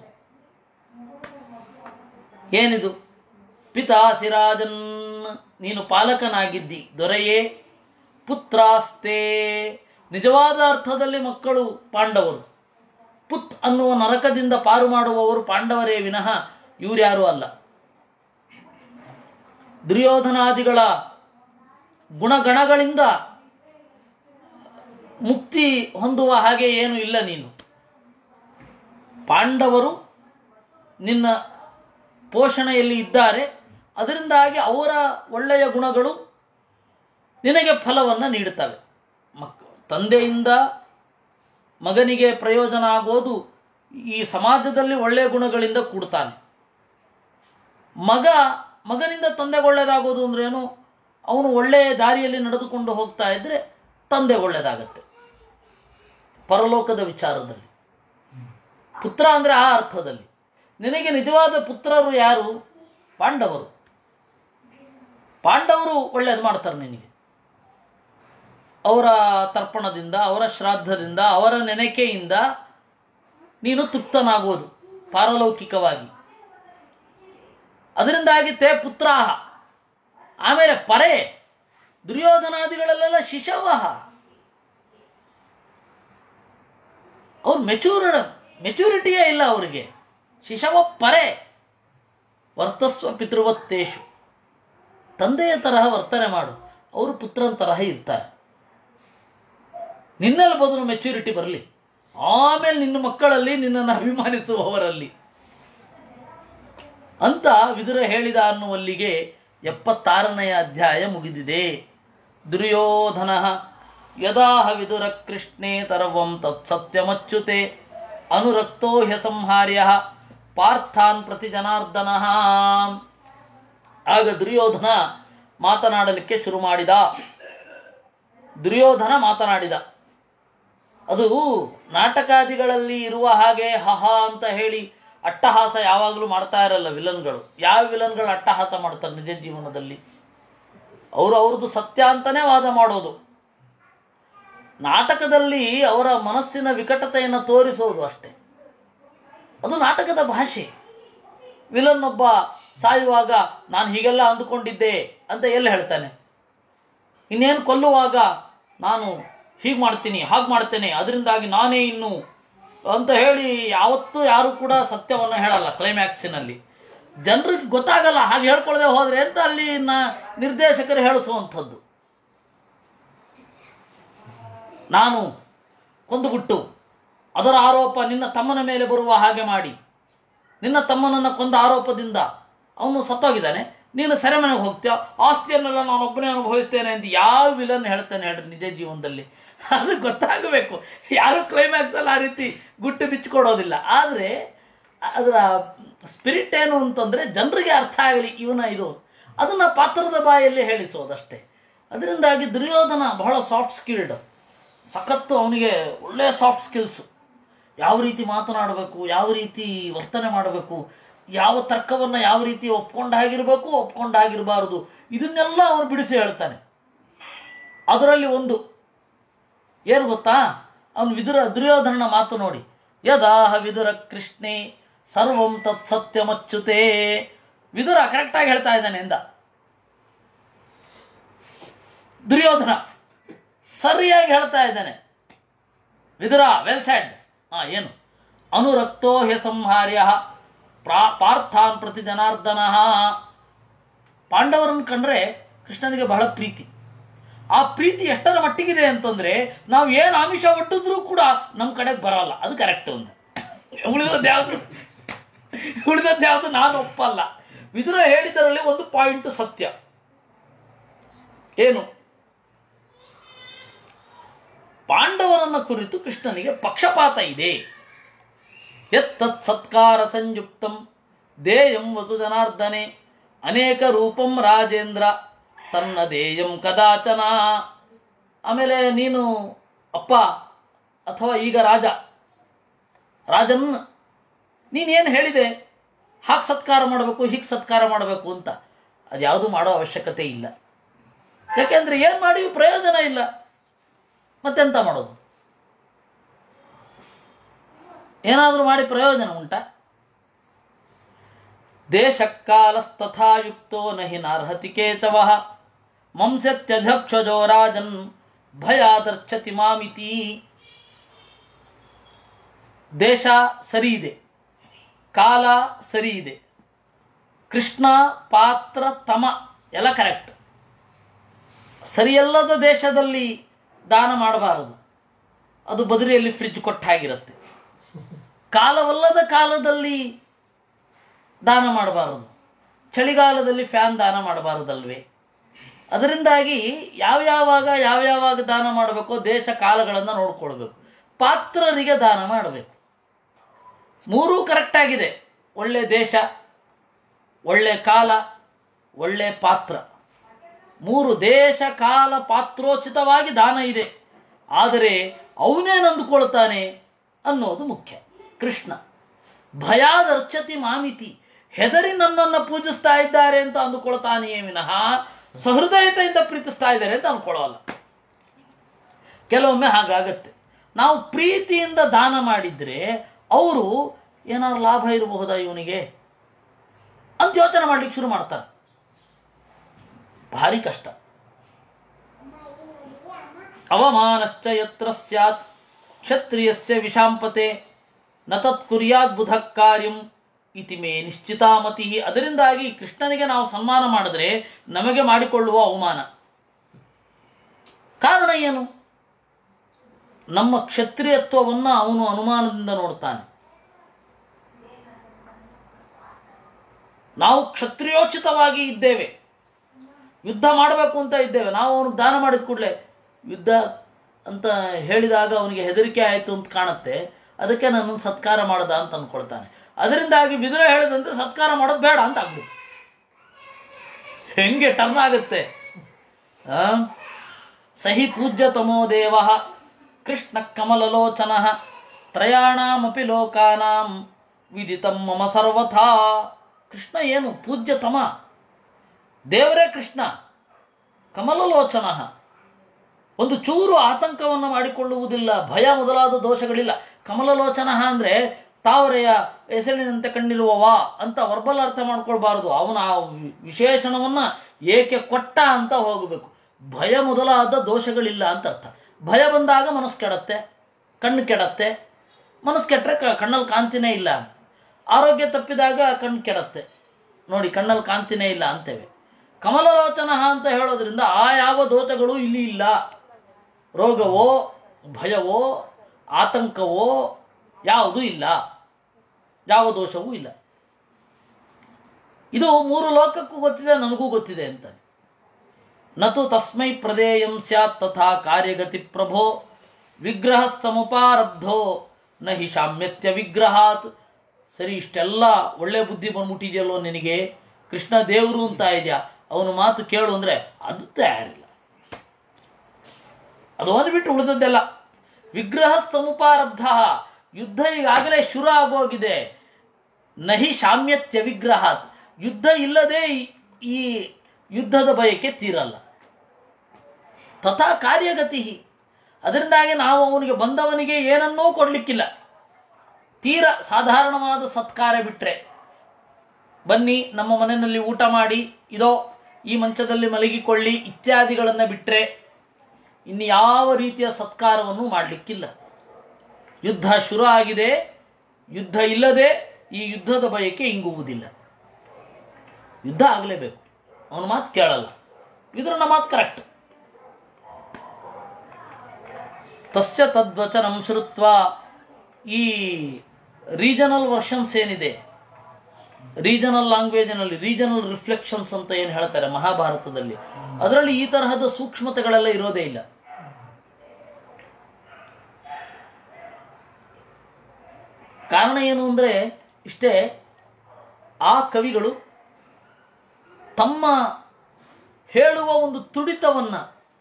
ಏನಿದು ಪಿತಾಸಿರಾಜನ್ ನೀನು ಪಾಲಕನಾಗಿದ್ದಿ ದೊರೆಯೇ ಪುತ್ರಾಸ್ತೆ ನಿಜವಾದ ಅರ್ಥದಲ್ಲಿ ಮಕ್ಕಳು ಪಾಂಡವರು ಪುತ್ ಅನ್ನುವ ನರಕದಿಂದ ಪಾರು ಮಾಡುವವರು ಪಾಂಡವರೇ ವಿನಃ ಇವರ್ಯಾರೂ ಅಲ್ಲ ದುರ್ಯೋಧನಾದಿಗಳ ಗುಣಗಣಗಳಿಂದ ಮುಕ್ತಿ ಹೊಂದುವ ಹಾಗೆ ಏನು ಇಲ್ಲ ನೀನು ಪಾಂಡವರು ನಿನ್ನ ಪೋಷಣೆಯಲ್ಲಿ ಇದ್ದಾರೆ ಅದರಿಂದಾಗಿ ಅವರ ಒಳ್ಳೆಯ ಗುಣಗಳು ನಿನಗೆ ಫಲವನ್ನು ನೀಡುತ್ತವೆ ಮಕ್ ತಂದೆಯಿಂದ ಮಗನಿಗೆ ಪ್ರಯೋಜನ ಆಗೋದು ಈ ಸಮಾಜದಲ್ಲಿ ಒಳ್ಳೆಯ ಗುಣಗಳಿಂದ ಕೂಡ್ತಾನೆ ಮಗ ಮಗನಿಂದ ತಂದೆಗೆ ಒಳ್ಳೆಯದಾಗೋದು ಅಂದ್ರೇನು ಅವನು ಒಳ್ಳೆಯ ದಾರಿಯಲ್ಲಿ ನಡೆದುಕೊಂಡು ಹೋಗ್ತಾ ಇದ್ರೆ ತಂದೆ ಒಳ್ಳೆಯದಾಗತ್ತೆ ಪರಲೋಕದ ವಿಚಾರದಲ್ಲಿ ಪುತ್ರ ಅಂದರೆ ಆ ಅರ್ಥದಲ್ಲಿ ನಿನಗೆ ನಿಜವಾದ ಪುತ್ರರು ಯಾರು ಪಾಂಡವರು ಪಾಂಡವರು ಒಳ್ಳೇದು ಮಾಡ್ತಾರೆ ನಿನಗೆ ಅವರ ತರ್ಪಣದಿಂದ ಅವರ ಶ್ರಾದ್ದದಿಂದ ಅವರ ನೆನಕೆಯಿಂದ ನೀನು ತೃಪ್ತನಾಗುವುದು ಪಾರಲೌಕಿಕವಾಗಿ ಅದರಿಂದಾಗಿ ತೇ ಪುತ್ರಾಹ ಆಮೇಲೆ ಪರೆ ದುರ್ಯೋಧನಾದಿಗಳಲ್ಲೆಲ್ಲ ಶಿಶವಹ ಅವ್ರು ಮೆಚೂರ್ಡ್ ಮೆಚೂರಿಟಿಯೇ ಇಲ್ಲ ಅವರಿಗೆ ಶಿಶವ ಪರೆ ವರ್ತಸ್ವ ಪಿತೃವತ್ತೇಶು ತಂದೆಯ ತರಹ ವರ್ತನೆ ಮಾಡು ಅವರು ಪುತ್ರನ ತರಹ ಇರ್ತಾರೆ ನಿನ್ನಲ್ಲಿ ಬದಲು ಮೆಚೂರಿಟಿ ಬರಲಿ ಆಮೇಲೆ ನಿನ್ನ ಮಕ್ಕಳಲ್ಲಿ ನಿನ್ನನ್ನು ಅಭಿಮಾನಿಸುವವರಲ್ಲಿ ಅಂತ ವಿದುರ ಹೇಳಿದ ಅನ್ನುವಲ್ಲಿಗೆ ಎಪ್ಪತ್ತಾರನೆಯ ಅಧ್ಯಾಯ ಮುಗಿದಿದೆ ದುರ್ಯೋಧನ ಯದಾಹ ವಿದುರ ಕೃಷ್ಣೇ ತರ್ವಂ ತತ್ಸತ್ಯಮಚ್ಯುತೆ ಅನುರಕ್ತೋ ಹ್ಯಸಂಹಾರ್ಯ ಪಾರ್ಥಾನ್ ಪ್ರತಿ ಜನಾರ್ದನ ಆಗ ದುರ್ಯೋಧನ ಮಾತನಾಡಲಿಕ್ಕೆ ಶುರು ಮಾಡಿದ ದುರ್ಯೋಧನ ಮಾತನಾಡಿದ ಅದು ನಾಟಕಾದಿಗಳಲ್ಲಿ ಇರುವ ಹಾಗೆ ಹಹ ಅಂತ ಹೇಳಿ ಅಟ್ಟಹಾಸ ಯಾವಾಗಲೂ ಮಾಡ್ತಾ ಇರಲ್ಲ ವಿಲನ್ಗಳು ಯಾವ ವಿಲನ್ಗಳು ಅಟ್ಟಹಾಸ ಮಾಡ್ತಾರೆ ನಿಜ ಜೀವನದಲ್ಲಿ ಅವರು ಅವ್ರದ್ದು ಸತ್ಯ ಅಂತಾನೆ ವಾದ ಮಾಡೋದು ನಾಟಕದಲ್ಲಿ ಅವರ ಮನಸ್ಸಿನ ವಿಕಟತೆಯನ್ನು ತೋರಿಸೋದು ಅಷ್ಟೇ ಅದು ನಾಟಕದ ಭಾಷೆ ವಿಲನ್ ಒಬ್ಬ ಸಾಯುವಾಗ ನಾನು ಹೀಗೆಲ್ಲ ಅಂದುಕೊಂಡಿದ್ದೆ ಅಂತ ಎಲ್ಲಿ ಹೇಳ್ತಾನೆ ಇನ್ನೇನು ಕೊಲ್ಲುವಾಗ ನಾನು ಹೀಗೆ ಮಾಡ್ತೀನಿ ಹಾಗೆ ಮಾಡ್ತೇನೆ ಅದರಿಂದಾಗಿ ನಾನೇ ಇನ್ನು ಅಂತ ಹೇಳಿ ಯಾವತ್ತೂ ಯಾರು ಕೂಡ ಸತ್ಯವನ್ನು ಹೇಳಲ್ಲ ಕ್ಲೈಮ್ಯಾಕ್ಸಿನಲ್ಲಿ ಜನರಿಗೆ ಗೊತ್ತಾಗಲ್ಲ ಹಾಗೆ ಹೇಳ್ಕೊಳ್ಳದೆ ಹೋದ್ರೆ ಅಂತ ಅಲ್ಲಿ ನ- ನಿರ್ದೇಶಕರು ಹೇಳಿಸುವಂಥದ್ದು ನಾನು ಕೊಂದುಬಿಟ್ಟು ಅದರ ಆರೋಪ ನಿನ್ನ ತಮ್ಮನ ಮೇಲೆ ಬರುವ ಹಾಗೆ ಮಾಡಿ ನಿನ್ನ ತಮ್ಮನನ್ನ ಕೊಂದ ಆರೋಪದಿಂದ ಅವನು ಸತ್ತೋಗಿದ್ದಾನೆ ನೀನು ಸೆರೆಮನೆಗೆ ಹೋಗ್ತೀಯ ಆಸ್ತಿಯನ್ನೆಲ್ಲ ನಾನು ಒಬ್ಬನೇ ಅನುಭವಿಸ್ತೇನೆ ಅಂತ ಯಾವ ವಿಲನ್ ಹೇಳ್ತಾನೆ ಹೇಳ್ರಿ ನಿಜ ಜೀವನದಲ್ಲಿ ಅದು ಗೊತ್ತಾಗಬೇಕು ಯಾರು ಕ್ಲೈಮ್ಯಾಕ್ಸ್ ಅಲ್ಲಿ ಆ ರೀತಿ ಗುಟ್ಟು ಬಿಚ್ಚಿಕೊಡೋದಿಲ್ಲ ಆದರೆ ಅದರ ಸ್ಪಿರಿಟ್ ಏನು ಅಂತಂದ್ರೆ ಜನರಿಗೆ ಅರ್ಥ ಆಗಲಿ ಇವನ ಇದು ಅದನ್ನ ಪಾತ್ರದ ಬಾಯಲ್ಲಿ ಹೇಳಿಸೋದಷ್ಟೇ ಅದರಿಂದಾಗಿ ದುರ್ಯೋಧನ ಬಹಳ ಸಾಫ್ಟ್ ಸ್ಕಿಲ್ಡ್ ಸಖತ್ತು ಅವನಿಗೆ ಒಳ್ಳೆಯ ಸಾಫ್ಟ್ ಸ್ಕಿಲ್ಸು ಯಾವ ರೀತಿ ಮಾತನಾಡಬೇಕು ಯಾವ ರೀತಿ ವರ್ತನೆ ಮಾಡಬೇಕು ಯಾವ ತರ್ಕವನ್ನು ಯಾವ ರೀತಿ ಒಪ್ಕೊಂಡಾಗಿರ್ಬೇಕು ಒಪ್ಕೊಂಡಾಗಿರಬಾರದು ಇದನ್ನೆಲ್ಲ ಅವನು ಬಿಡಿಸಿ ಹೇಳ್ತಾನೆ ಅದರಲ್ಲಿ ಒಂದು ಏನು ಗೊತ್ತಾ ಅವನು ವಿದುರ ದುರ್ಯೋಧನನ ಮಾತು ನೋಡಿ ಯದಾಹ ವಿದುರ ಕೃಷ್ಣೆ ಸರ್ವಂ ತತ್ ಸತ್ಯಮಚ್ಯುತೇ ವಿದುರ ಕರೆಕ್ಟಾಗಿ ಹೇಳ್ತಾ ಇದ್ದಾನೆ ಎಂದ ದುರ್ಯೋಧನ ಸರಿಯಾಗಿ ಹೇಳ್ತಾ ಇದ್ದಾನೆ ವಿದುರ ವೆಲ್ ಸೆಡ್ ಹಾ ಏನು ಅನುರಕ್ತೋ ಹ್ಯ ಸಂಹಾರ್ಯ ಪ್ರಾ ಪಾರ್ಥಾನ್ ಪ್ರತಿ ಜನಾರ್ದನ ಪಾಂಡವರನ್ನು ಕಂಡ್ರೆ ಕೃಷ್ಣನಿಗೆ ಬಹಳ ಪ್ರೀತಿ ಆ ಪ್ರೀತಿ ಎಷ್ಟರ ಮಟ್ಟಿಗಿದೆ ಅಂತಂದ್ರೆ ನಾವು ಏನು ಆಮಿಷ ಒಟ್ಟಿದ್ರೂ ಕೂಡ ನಮ್ಮ ಕಡೆಗೆ ಬರಲ್ಲ ಅದು ಕರೆಕ್ಟ್ ಒಂದು ಉಳಿದದ್ದು ಯಾವುದು ಉಳಿದದ್ದು ಯಾವುದು ನಾನು ಒಪ್ಪಲ್ಲ ವಿದುರ ಹೇಳಿದರಲ್ಲಿ ಒಂದು ಪಾಯಿಂಟ್ ಸತ್ಯ ಏನು ಪಾಂಡವರನ್ನ ಕುರಿತು ಕೃಷ್ಣನಿಗೆ ಪಕ್ಷಪಾತ ಇದೆ ಎತ್ತತ್ ಸತ್ಕಾರ ಸಂಯುಕ್ತಂ ದೇಯಂ ವಸು ಜನಾರ್ದನೆ ಅನೇಕ ರೂಪಂ ರಾಜೇಂದ್ರ ತನ್ನ ದೇಯಂ ಕದಾಚನ ಆಮೇಲೆ ನೀನು ಅಪ್ಪ ಅಥವಾ ಈಗ ರಾಜ ರಾಜನ್ ನೀನೇನು ಹೇಳಿದೆ ಹಾಗೆ ಸತ್ಕಾರ ಮಾಡಬೇಕು ಹೀಗೆ ಸತ್ಕಾರ ಮಾಡಬೇಕು ಅಂತ ಅದ್ಯಾವುದು ಮಾಡೋ ಅವಶ್ಯಕತೆ ಇಲ್ಲ ಯಾಕೆಂದ್ರೆ ಏನು ಮಾಡಿಯೂ ಪ್ರಯೋಜನ ಇಲ್ಲ ಮತ್ತೆಂತ ಮಾಡೋದು ಏನಾದರೂ ಮಾಡಿ ಪ್ರಯೋಜನ ಉಂಟಾ ದೇಶಕಾಲಸ್ತಥಾಯುಕ್ತೋ ನಹಿ ನಾರ್ಹತಿ ಕೇತವ ಮಂಸತ್ಯಧ್ಯಕ್ಷಜೋ ರಾಜನ್ ಭಯಾದರ್ಚತಿ ಮಾಮಿತಿ ದೇಶ ಸರಿ ಇದೆ ಕಾಲ ಸರಿ ಇದೆ ಕೃಷ್ಣ ಪಾತ್ರ ತಮ ಎಲ್ಲ ಕರೆಕ್ಟ್ ಸರಿಯಲ್ಲದ ದೇಶದಲ್ಲಿ ದಾನ ಮಾಡಬಾರದು ಅದು ಬದರಿಯಲ್ಲಿ ಫ್ರಿಜ್ ಕೊಟ್ಟ ಹಾಗಿರುತ್ತೆ ಕಾಲವಲ್ಲದ ಕಾಲದಲ್ಲಿ ದಾನ ಮಾಡಬಾರದು ಚಳಿಗಾಲದಲ್ಲಿ ಫ್ಯಾನ್ ದಾನ ಮಾಡಬಾರದಲ್ವೇ ಅದರಿಂದಾಗಿ ಯಾವ್ಯಾವಾಗ ಯಾವ್ಯಾವಾಗ ದಾನ ಮಾಡಬೇಕೋ ದೇಶ ಕಾಲಗಳನ್ನು ನೋಡ್ಕೊಳ್ಬೇಕು ಪಾತ್ರರಿಗೆ ದಾನ ಮಾಡಬೇಕು ಮೂರೂ ಕರೆಕ್ಟ್ ಆಗಿದೆ ಒಳ್ಳೆ ದೇಶ ಒಳ್ಳೆ ಕಾಲ ಒಳ್ಳೆ ಪಾತ್ರ ಮೂರು ದೇಶ ಕಾಲ ಪಾತ್ರೋಚಿತವಾಗಿ ದಾನ ಇದೆ ಆದರೆ ಅವನೇನು ಅಂದುಕೊಳ್ತಾನೆ ಅನ್ನೋದು ಮುಖ್ಯ ಕೃಷ್ಣ ಭಯಾದರ್ಚತಿ ಮಾಮಿತಿ ಹೆದರಿ ನನ್ನನ್ನು ಪೂಜಿಸ್ತಾ ಇದ್ದಾರೆ ಅಂತ ಅಂದುಕೊಳ್ತಾನೆಯೇ ವಿನಃ ಸಹೃದಯತೆಯಿಂದ ಪ್ರೀತಿಸ್ತಾ ಇದ್ದಾರೆ ಅಂತ ಅಂದ್ಕೊಳ್ಳೋಲ್ಲ ಕೆಲವೊಮ್ಮೆ ಹಾಗಾಗತ್ತೆ ನಾವು ಪ್ರೀತಿಯಿಂದ ದಾನ ಮಾಡಿದ್ರೆ ಅವರು ಏನಾದ್ರು ಲಾಭ ಇರಬಹುದಾ ಇವನಿಗೆ ಅಂತ ಯೋಚನೆ ಮಾಡ್ಲಿಕ್ಕೆ ಶುರು ಮಾಡ್ತಾರೆ ಭಾರಿ ಕಷ್ಟ ಅವಮಾನಶ್ಚ ಯತ್ರ ಸ್ಯಾತ್ ಕ್ಷತ್ರಿಯಸ್ಯ ವಿಷಾಂಪತೆ ನ ತತ್ ಕುರ್ಯಾತ್ ಬುಧ ಕಾರ್ಯಂ ಇತಿ ಮೇ ನಿಶ್ಚಿತಾಮತಿ ಅದರಿಂದಾಗಿ ಕೃಷ್ಣನಿಗೆ ನಾವು ಸನ್ಮಾನ ಮಾಡಿದ್ರೆ ನಮಗೆ ಮಾಡಿಕೊಳ್ಳುವ ಅವಮಾನ ಕಾರಣ ಏನು ನಮ್ಮ ಕ್ಷತ್ರಿಯತ್ವವನ್ನು ಅವನು ಅನುಮಾನದಿಂದ ನೋಡ್ತಾನೆ ನಾವು ಕ್ಷತ್ರಿಯೋಚಿತವಾಗಿ ಇದ್ದೇವೆ ಯುದ್ಧ ಮಾಡಬೇಕು ಅಂತ ಇದ್ದೇವೆ ನಾವು ಅವನಿಗೆ ದಾನ ಮಾಡಿದ ಕೂಡಲೇ ಯುದ್ಧ ಅಂತ ಹೇಳಿದಾಗ ಅವನಿಗೆ ಹೆದರಿಕೆ ಆಯಿತು ಅಂತ ಕಾಣುತ್ತೆ ಅದಕ್ಕೆ ನಾನು ಸತ್ಕಾರ ಮಾಡದ ಅಂತ ಅನ್ಕೊಳ್ತಾನೆ ಅದರಿಂದಾಗಿ ವಿದುರ ಹೇಳಿದಂತೆ ಸತ್ಕಾರ ಮಾಡೋದು ಬೇಡ ಅಂತ ಆಗ್ಬಿಡು ಹೆಂಗೆ ಟರ್ನ್ ಆಗುತ್ತೆ ಆ? ಸಹಿ ಪೂಜ್ಯ ತಮೋ ದೇವ ಕೃಷ್ಣ ಕಮಲಲೋಚನ ತ್ರಯಾಣಾಮಪಿ ಲೋಕಾನಾಂ ವಿದಿತಂ ಮಮ ಸರ್ವಥಾ ಕೃಷ್ಣ ಏನು ಪೂಜ್ಯತಮ ದೇವರೇ ಕೃಷ್ಣ ಕಮಲಲೋಚನ ಒಂದು ಚೂರು ಆತಂಕವನ್ನು ಮಾಡಿಕೊಳ್ಳುವುದಿಲ್ಲ ಭಯ ಮೊದಲಾದ ದೋಷಗಳಿಲ್ಲ ಕಮಲಲೋಚನ ಅಂದರೆ ತಾವರೆಯ ಹೆಸರಿನಂತೆ ಕಣ್ಣಿರುವವ ಅಂತ ವರ್ಬಲ್ ಅರ್ಥ ಮಾಡ್ಕೊಳ್ಬಾರದು ಅವನ ಆ ವಿ- ವಿಶೇಷಣವನ್ನ ಏಕೆ ಕೊಟ್ಟ ಅಂತ ಹೋಗಬೇಕು ಭಯ ಮೊದಲಾದ ದೋಷಗಳಿಲ್ಲ ಅಂತ ಅರ್ಥ ಭಯ ಬಂದಾಗ ಮನಸ್ಸು ಕೆಡತ್ತೆ ಕಣ್ಣು ಕೆಡತ್ತೆ ಮನಸ್ಸು ಕೆಟ್ಟರೆ ಕಣ್ಣಲ್ಲಿ ಕಾಂತಿನೇ ಇಲ್ಲ ಆರೋಗ್ಯ ತಪ್ಪಿದಾಗ ಕಣ್ಣು ಕೆಡತ್ತೆ ನೋಡಿ ಕಣ್ಣಲ್ಲಿ ಕಾಂತಿನೇ ಇಲ್ಲ ಅಂತೇವೆ ಕಮಲಲೋಚನ ಅಂತ ಹೇಳೋದ್ರಿಂದ ಆ ಯಾವ ದೋಷಗಳು ಇಲ್ಲಿ ಇಲ್ಲ ರೋಗವೋ ಭಯವೋ ಆತಂಕವೋ ಯಾವುದೂ ಇಲ್ಲ ಯಾವ ದೋಷವೂ ಇಲ್ಲ ಇದು ಮೂರು ಲೋಕಕ್ಕೂ ಗೊತ್ತಿದೆ ನನಗೂ ಗೊತ್ತಿದೆ ಅಂತ ನತು ತಸ್ಮೈ ಪ್ರದೇಯಂ ಸ್ಯಾತ್ ತಥಾ ಕಾರ್ಯಗತಿ ಪ್ರಭೋ ವಿಗ್ರಹ ಸಮುಪಾರಬ್ಧೋ ನ ಹಿ ಶಾಮ್ಯತ್ಯ ವಿಗ್ರಹಾತ್ ಸರಿ ಇಷ್ಟೆಲ್ಲ ಒಳ್ಳೆ ಬುದ್ಧಿ ಬಂದ್ಬಿಟ್ಟಿದೆಯಲ್ಲೋ ನಿನಗೆ ಕೃಷ್ಣ ದೇವರು ಅಂತ ಇದೆಯಾ ಅವನ ಮಾತು ಕೇಳು ಅಂದ್ರೆ ಅದು ತಯಾರಿಲ್ಲ ಅದು ಒಂದು ಬಿಟ್ಟು ಉಳಿದದ್ದೆಲ್ಲ ವಿಗ್ರಹ ಸಮುಪಾರಬ್ಧ ಯುದ್ಧ ಈಗಾಗಲೇ ಶುರು ಆಗೋಗಿದೆ ನಹಿ ಶಾಮ್ಯತ್ಯ ವಿಗ್ರಹಾತ್ ಯುದ್ಧ ಇಲ್ಲದೆ ಈ- ಈ ಯುದ್ಧದ ಬಯಕೆ ತೀರಲ್ಲ ತಥಾ ಕಾರ್ಯಗತಿ ಅದರಿಂದಾಗಿ ನಾವು ಅವನಿಗೆ ಬಂದವನಿಗೆ ಏನನ್ನೂ ಕೊಡ್ಲಿಕ್ಕಿಲ್ಲ ತೀರ ಸಾಧಾರಣವಾದ ಸತ್ಕಾರ ಬಿಟ್ರೆ ಬನ್ನಿ ನಮ್ಮ ಮನೆಯಲ್ಲಿ ಊಟ ಮಾಡಿ ಇದೋ ಈ ಮಂಚದಲ್ಲಿ ಮಲಗಿಕೊಳ್ಳಿ ಇತ್ಯಾದಿಗಳನ್ನು ಬಿಟ್ರೆ ಇನ್ನು ಯಾವ ರೀತಿಯ ಸತ್ಕಾರವನ್ನು ಮಾಡಲಿಕ್ಕಿಲ್ಲ ಯುದ್ಧ ಶುರು ಆಗಿದೆ ಯುದ್ಧ ಇಲ್ಲದೆ ಈ ಯುದ್ಧದ ಬಯಕೆ ಇಂಗುವುದಿಲ್ಲ ಯುದ್ಧ ಆಗಲೇಬೇಕು ಅವನ ಮಾತು ಕೇಳಲ್ಲ ವಿದುರನ ಮಾತು ಕರೆಕ್ಟ್ ತಸ್ಯ ತದ್ವಚನಂ ಶ್ರುತ್ವ ಈ ರೀಜನಲ್ ವರ್ಷನ್ಸ್ ಏನಿದೆ ರೀಜನಲ್ ಲ್ಯಾಂಗ್ವೇಜಿನಲ್ಲಿ ರೀಜನಲ್ ರಿಫ್ಲೆಕ್ಷನ್ಸ್ ಅಂತ ಏನು ಹೇಳ್ತಾರೆ ಮಹಾಭಾರತದಲ್ಲಿ ಅದರಲ್ಲಿ ಈ ತರಹದ ಸೂಕ್ಷ್ಮತೆಗಳೆಲ್ಲ ಇರೋದೇ ಇಲ್ಲ ಕಾರಣ ಏನು ಅಂದರೆ ಇಷ್ಟೇ ಆ ಕವಿಗಳು ತಮ್ಮ ಹೇಳುವ ಒಂದು ತುಡಿತವನ್ನ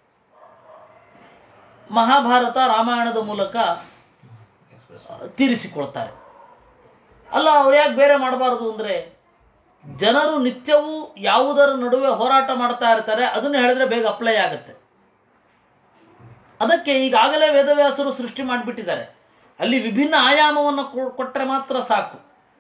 ಮಹಾಭಾರತ ರಾಮಾಯಣದ ಮೂಲಕ ಆ, ತೀರಿಸಿಕೊಳ್ತಾರೆ ಅಲ್ಲ ಅವ್ರು ಯಾಕೆ ಬೇರೆ ಮಾಡಬಾರದು ಅಂದರೆ ಜನರು ನಿತ್ಯವೂ ಯಾವುದರ ನಡುವೆ ಹೋರಾಟ ಮಾಡ್ತಾ ಇರ್ತಾರೆ ಅದನ್ನು ಹೇಳಿದ್ರೆ ಬೇಗ ಅಪ್ಲೈ ಆಗುತ್ತೆ ಅದಕ್ಕೆ ಈಗಾಗಲೇ ವೇದವ್ಯಾಸರು ಸೃಷ್ಟಿ ಮಾಡಿಬಿಟ್ಟಿದ್ದಾರೆ ಅಲ್ಲಿ ವಿಭಿನ್ನ ಆಯಾಮವನ್ನು ಕೊ- ಕೊಟ್ಟರೆ ಮಾತ್ರ ಸಾಕು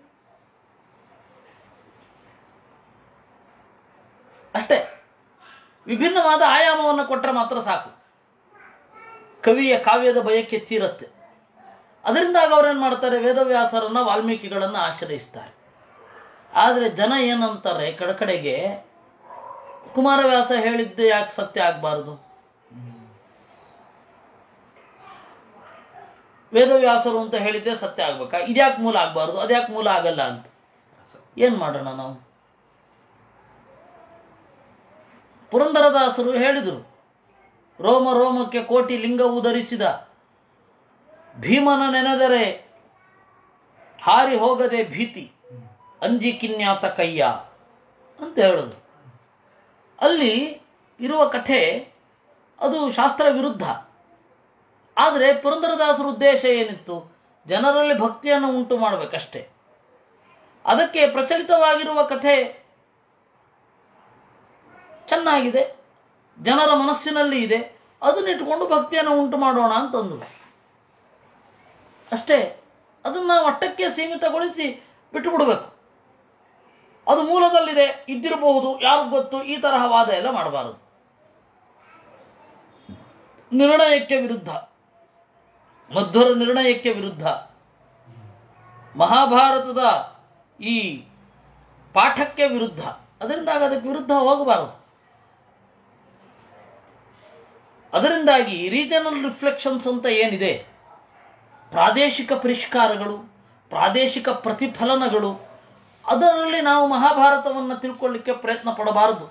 ಅಷ್ಟೇ ವಿಭಿನ್ನವಾದ ಆಯಾಮವನ್ನು ಕೊಟ್ಟರೆ ಮಾತ್ರ ಸಾಕು ಕವಿಯ ಕಾವ್ಯದ ಬಯಕೆ ತೀರತ್ತೆ ಅದರಿಂದಾಗ ಅವ್ರೇನು ಮಾಡ್ತಾರೆ ವೇದವ್ಯಾಸರನ್ನ ವಾಲ್ಮೀಕಿಗಳನ್ನು ಆಶ್ರಯಿಸ್ತಾರೆ ಆದರೆ ಜನ ಏನಂತಾರೆ ಕಡೆಗೆ ಕುಮಾರವ್ಯಾಸ ಹೇಳಿದ್ದೆ ಯಾಕೆ ಸತ್ಯ ಆಗಬಾರದು ವೇದವ್ಯಾಸರು ಅಂತ ಹೇಳಿದ್ದೆ ಸತ್ಯ ಆಗ್ಬೇಕಾ ಇದ್ಯಾಕೆ ಮೂಲ ಆಗಬಾರ್ದು ಅದ್ಯಾಕೆ ಮೂಲ ಆಗಲ್ಲ ಅಂತ ಏನು ಮಾಡೋಣ ನಾವು ಪುರಂದರದಾಸರು ಹೇಳಿದರು ರೋಮ ರೋಮಕ್ಕೆ ಕೋಟಿ ಲಿಂಗವು ಧರಿಸಿದ ಭೀಮನ ನೆನೆದರೆ ಹಾರಿ ಹೋಗದೆ ಭೀತಿ ಅಂಜಿ ಕಿನ್ಯಾತ ಕಯ್ಯ ಅಂತ ಹೇಳೋದು ಅಲ್ಲಿ ಇರುವ ಕಥೆ ಅದು ಶಾಸ್ತ್ರ ವಿರುದ್ಧ ಆದರೆ ಪುರಂದರದಾಸರ ಉದ್ದೇಶ ಏನಿತ್ತು ಜನರಲ್ಲಿ ಭಕ್ತಿಯನ್ನು ಉಂಟು ಮಾಡಬೇಕಷ್ಟೇ ಅದಕ್ಕೆ ಪ್ರಚಲಿತವಾಗಿರುವ ಕಥೆ ಚೆನ್ನಾಗಿದೆ ಜನರ ಮನಸ್ಸಿನಲ್ಲಿ ಇದೆ ಅದನ್ನಿಟ್ಟುಕೊಂಡು ಭಕ್ತಿಯನ್ನು ಉಂಟು ಮಾಡೋಣ ಅಂತಂದ್ರು ಅಷ್ಟೇ ಅದನ್ನು ನಾವು ಅಷ್ಟಕ್ಕೆ ಸೀಮಿತಗೊಳಿಸಿ ಬಿಟ್ಟು ಬಿಡಬೇಕು ಅದು ಮೂಲದಲ್ಲಿದೆ ಇದ್ದಿರಬಹುದು ಯಾರು ಗೊತ್ತು ಈ ತರಹ ವಾದ ಎಲ್ಲ ಮಾಡಬಾರದು ನಿರ್ಣಯಕ್ಕೆ ವಿರುದ್ಧ ಮಧ್ವರ ನಿರ್ಣಯಕ್ಕೆ ವಿರುದ್ಧ ಮಹಾಭಾರತದ ಈ ಪಾಠಕ್ಕೆ ವಿರುದ್ಧ ಅದರಿಂದಾಗಿ ಅದಕ್ಕೆ ವಿರುದ್ಧ ಹೋಗಬಾರದು ಅದರಿಂದಾಗಿ ರೀಜನಲ್ ರಿಫ್ಲೆಕ್ಷನ್ಸ್ ಅಂತ ಏನಿದೆ ಪ್ರಾದೇಶಿಕ ಪರಿಷ್ಕಾರಗಳು ಪ್ರಾದೇಶಿಕ ಪ್ರತಿಫಲನಗಳು ಅದರಲ್ಲಿ ನಾವು ಮಹಾಭಾರತವನ್ನು ತಿಳ್ಕೊಳ್ಳಿಕ್ಕೆ ಪ್ರಯತ್ನ ಪಡಬಾರದು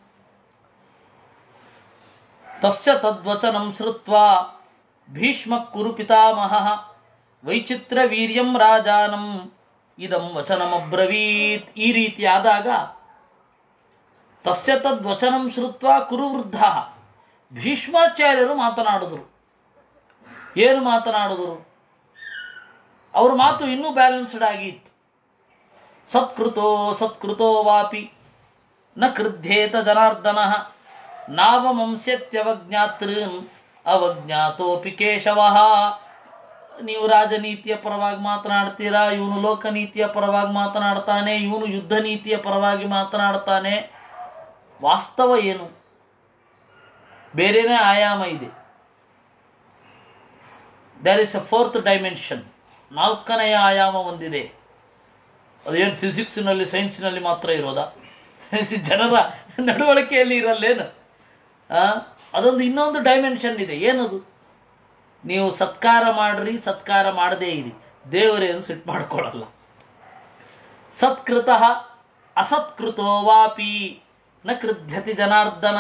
ತಸ್ಯ ತದ್ವಚನಂ ಶ್ರುತ್ವ ಭೀಷ್ಮ ಕುರು ಪಿತಾಮಹ ವೈಚಿತ್ರ ವೀರ್ಯಂ ರಾಜಾನಂ ಇದಂ ವಚನಮಬ್ರವೀತ್ ಈ ರೀತಿಯಾದಾಗ ತಸ್ಯ ತದ್ವಚನಂ ಶ್ರುತ್ವ ಕುರು ವೃದ್ಧ ಭೀಷ್ಮಾಚಾರ್ಯರು ಮಾತನಾಡಿದರು ಏನು ಮಾತನಾಡಿದರು ಅವ್ರ ಮಾತು ಇನ್ನೂ ಬ್ಯಾಲೆನ್ಸ್ಡ್ ಆಗಿತ್ತು ಸತ್ಕೃತೋ ಸತ್ಕೃತೋ ವಾಪಿ ನ ಕೃಧ್ಯೇತ ಜನಾರ್ದನ ನಾವಮಂಸ್ಯತ್ಯವಜ್ಞಾತೃನ್ ಅವಜ್ಞಾತೋಪಿ ಕೇಶವ ನೀವು ರಾಜನೀತಿಯ ಪರವಾಗಿ ಮಾತನಾಡ್ತೀರಾ ಇವನು ಲೋಕನೀತಿಯ ಪರವಾಗಿ ಮಾತನಾಡ್ತಾನೆ ಇವನು ಯುದ್ಧ ನೀತಿಯ ಪರವಾಗಿ ಮಾತನಾಡ್ತಾನೆ ವಾಸ್ತವ ಏನು ಬೇರೆನೇ ಆಯಾಮ ಇದೆ there is a fourth dimension ನಾಲ್ಕನೆಯ ಆಯಾಮ ಒಂದಿದೆ ಅದೇನು ಫಿಸಿಕ್ಸ್ನಲ್ಲಿ ಸೈನ್ಸ್ನಲ್ಲಿ ಮಾತ್ರ ಇರೋದಾ ಜನರ ನಡವಳಿಕೆಯಲ್ಲಿ ಇರಲ್ಲೇನು ಆ? ಅದೊಂದು ಇನ್ನೊಂದು ಡೈಮೆನ್ಷನ್ ಇದೆ ಏನದು ನೀವು ಸತ್ಕಾರ ಮಾಡ್ರಿ ಸತ್ಕಾರ ಮಾಡದೇ ಇರಿ ದೇವರೇನು ಸಿಟ್ಟು ಮಾಡ್ಕೊಳ್ಳಲ್ಲ ಸತ್ಕೃತ ಅಸತ್ಕೃತೋ ವಾಪಿ ನ ಕೃಧ್ಯತಿ ಜನಾರ್ದನ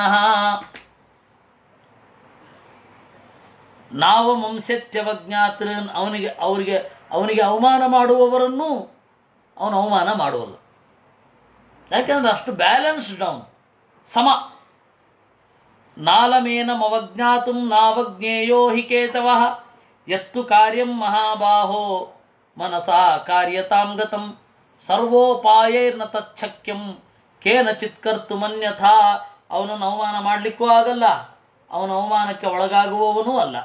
ನಾವು ಮಂಸತ್ಯವಜ್ಞಾತ್ರ ಅವನಿಗೆ ಅವರಿಗೆ ಅವನಿಗೆ ಅವಮಾನ ಮಾಡುವವರನ್ನು ಅವನು ಅವಮಾನ ಮಾಡುವಲ್ಲ ಯಾಕೆಂದ್ರೆ ಅಷ್ಟು ಬ್ಯಾಲೆನ್ಸ್ಡ್ ಅವನು ಸಮ ನಾಲಮೇನಮವಜ್ಞಾತು ನಾವಜ್ಞೇಯೋ ಹಿ ಕೇತವ ಯತ್ತು ಕಾರ್ಯಂ ಮಹಾಬಾಹೋ ಮನಸಾ ಕಾರ್ಯತಾಂ ಗತಂ ಸರ್ವೋಪಾಯೈರ್ನ ತಚ್ಛಕ್ಯಂ ಕೇನಚಿತ್ ಕರ್ತು ಮನ್ಯಥಾ ಅವನನ್ನು ಅವಮಾನ ಮಾಡಲಿಕ್ಕೂ ಆಗಲ್ಲ ಅವನ ಅವಮಾನಕ್ಕೆ ಒಳಗಾಗುವವನೂ ಅಲ್ಲ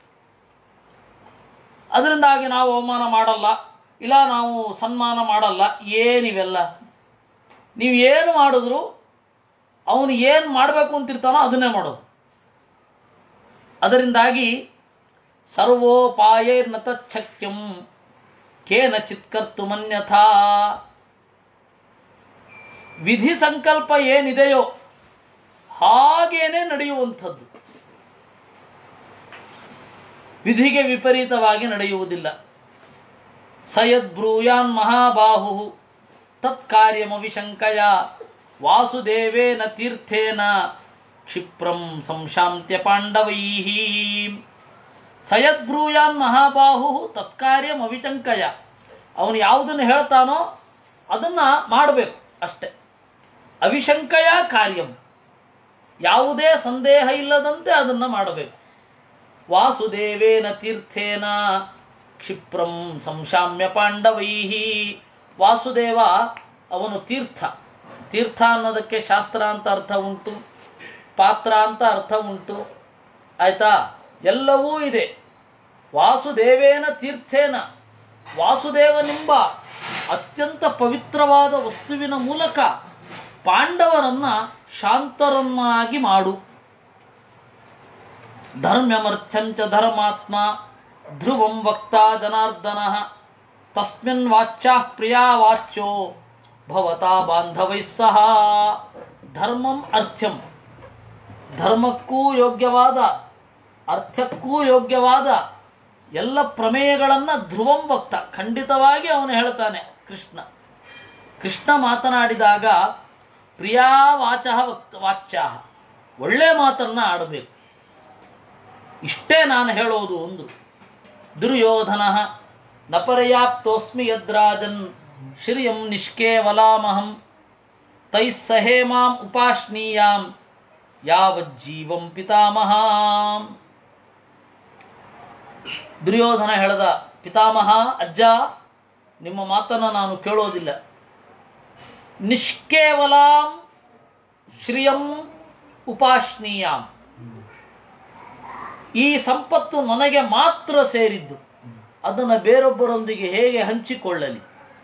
ಅದರಿಂದಾಗಿ ನಾವು ಅವಮಾನ ಮಾಡಲ್ಲ ಇಲ್ಲ ನಾವು ಸನ್ಮಾನ ಮಾಡಲ್ಲ ಏನಿವೆಲ್ಲ ನೀವು ಏನು ಮಾಡಿದ್ರು ಅವನು ಏನು ಮಾಡಬೇಕು ಅಂತಿರ್ತಾನೋ ಅದನ್ನೇ ಮಾಡೋದು ಅದರಿಂದಾಗಿ ಸರ್ವೋಪಾಯೈರ್ನ ತಚ್ಛಕ್ಯಂ ಕೇನಚಿತ್ ಕರ್ತು ಮನ್ಯಥಾ ವಿಧಿ ಸಂಕಲ್ಪ ಏನಿದೆಯೋ ಹಾಗೇನೆ ನಡೆಯುವಂಥದ್ದು ವಿಧಿಗೆ ವಿಪರೀತವಾಗಿ ನಡೆಯುವುದಿಲ್ಲ ಸಯದ್ಬ್ರೂಯಾನ್ ಮಹಾಬಾಹು ತತ್ಕಾರ್ಯಮವಿಶಂಕಯ ವಾಸುದೇವೇನ ತೀರ್ಥೇನ ಕ್ಷಿಪ್ರಂ ಸಂಶಾಂತ್ಯ ಪಾಂಡವೈ ಸಯದ್ಬ್ರೂಯಾನ್ ಮಹಾಬಾಹು ತತ್ಕಾರ್ಯಂ ಅವಿಚಂಕಯ ಅವನು ಯಾವುದನ್ನು ಹೇಳ್ತಾನೋ ಅದನ್ನ ಮಾಡಬೇಕು ಅಷ್ಟೆ ಅವಿಶಂಕಯ ಕಾರ್ಯಂ ಯಾವುದೇ ಸಂದೇಹ ಇಲ್ಲದಂತೆ ಅದನ್ನು ಮಾಡಬೇಕು ವಾಸುದೇವೇನ ತೀರ್ಥೇನ ಕ್ಷಿಪ್ರಂ ಸಂಶಾಮ್ಯ ಪಾಂಡವೈ ವಾಸುದೇವ ಅವನು ತೀರ್ಥ ತೀರ್ಥ ಅನ್ನೋದಕ್ಕೆ ಶಾಸ್ತ್ರ ಅಂತ ಅರ್ಥ ಉಂಟು ಪಾತ್ರ ಅಂತ ಅರ್ಥ ಉಂಟು ಆಯ್ತಾ ಎಲ್ಲವೂ ಇದೆ ವಾಸುದೇವೇನ ತೀರ್ಥೇನ ವಾಸುದೇವನೆಂಬ ಅತ್ಯಂತ ಪವಿತ್ರವಾದ ವಸ್ತುವಿನ ಮೂಲಕ ಪಾಂಡವರನ್ನ ಶಾಂತರನ್ನಾಗಿ ಮಾಡು ಧರ್ಮ್ಯಮರ್ಥ್ಯಂಚ ಧರ್ಮಾತ್ಮ ಧ್ರುವಂ ವಕ್ತಾ ಜನಾರ್ದನ ತಸ್ಮಿನ್ ವಾಚ್ಯಾ ಪ್ರಿಯಾ ವಾಚ್ಯೋ ಭವತಾ ಬಾಂಧವೈ ಸಹ ಧರ್ಮಂ ಅರ್ಥ್ಯಂ ಧರ್ಮಕ್ಕೂ ಯೋಗ್ಯವಾದ ಅರ್ಥಕ್ಕೂ ಯೋಗ್ಯವಾದ ಎಲ್ಲ ಪ್ರಮೇಯಗಳನ್ನು ಧ್ರುವಂ ವಕ್ತ ಖಂಡಿತವಾಗಿ ಅವನು ಹೇಳ್ತಾನೆ ಕೃಷ್ಣ ಕೃಷ್ಣ ಮಾತನಾಡಿದಾಗ ಪ್ರಿಯಾ ವಾಚ ವಕ್ತ ವಾಚ್ಯ ಒಳ್ಳೆ ಮಾತನ್ನ ಆಡಬೇಕು ಇಷ್ಟೇ ನಾನು ಹೇಳೋದು ಒಂದು ದುರ್ಯೋಧನ ನ ಪರ್ಯಾಪ್ತೋಸ್ಮಿ ಯದ್ರಾಜನ್ ಶ್ರಿಯಂ ನಿಷ್ಕೇವಲಾಮಹಂ ತೈಃ ಸಹೇ ಮಾಂ ಉಪಾಶ್ನೀಯಾಂ ಯಾವಜ್ಜೀವಂ ಪಿತಾಮಹಾಂ ದುರ್ಯೋಧನ ಹೇಳ್ದ ಪಿತಾಮಹ ಅಜ್ಜ ನಿಮ್ಮ ಮಾತನ್ನು ನಾನು ಕೇಳೋದಿಲ್ಲ ನಿಷ್ಕೇವಲಾಂ ಶ್ರಿಯಂ ಉಪಾಶ್ನೀಯಾಂ ಈ ಸಂಪತ್ತು ನನಗೆ ಮಾತ್ರ ಸೇರಿದ್ದು ಅದನ್ನು ಬೇರೊಬ್ಬರೊಂದಿಗೆ ಹೇಗೆ ಹಂಚಿಕೊಳ್ಳಲಿ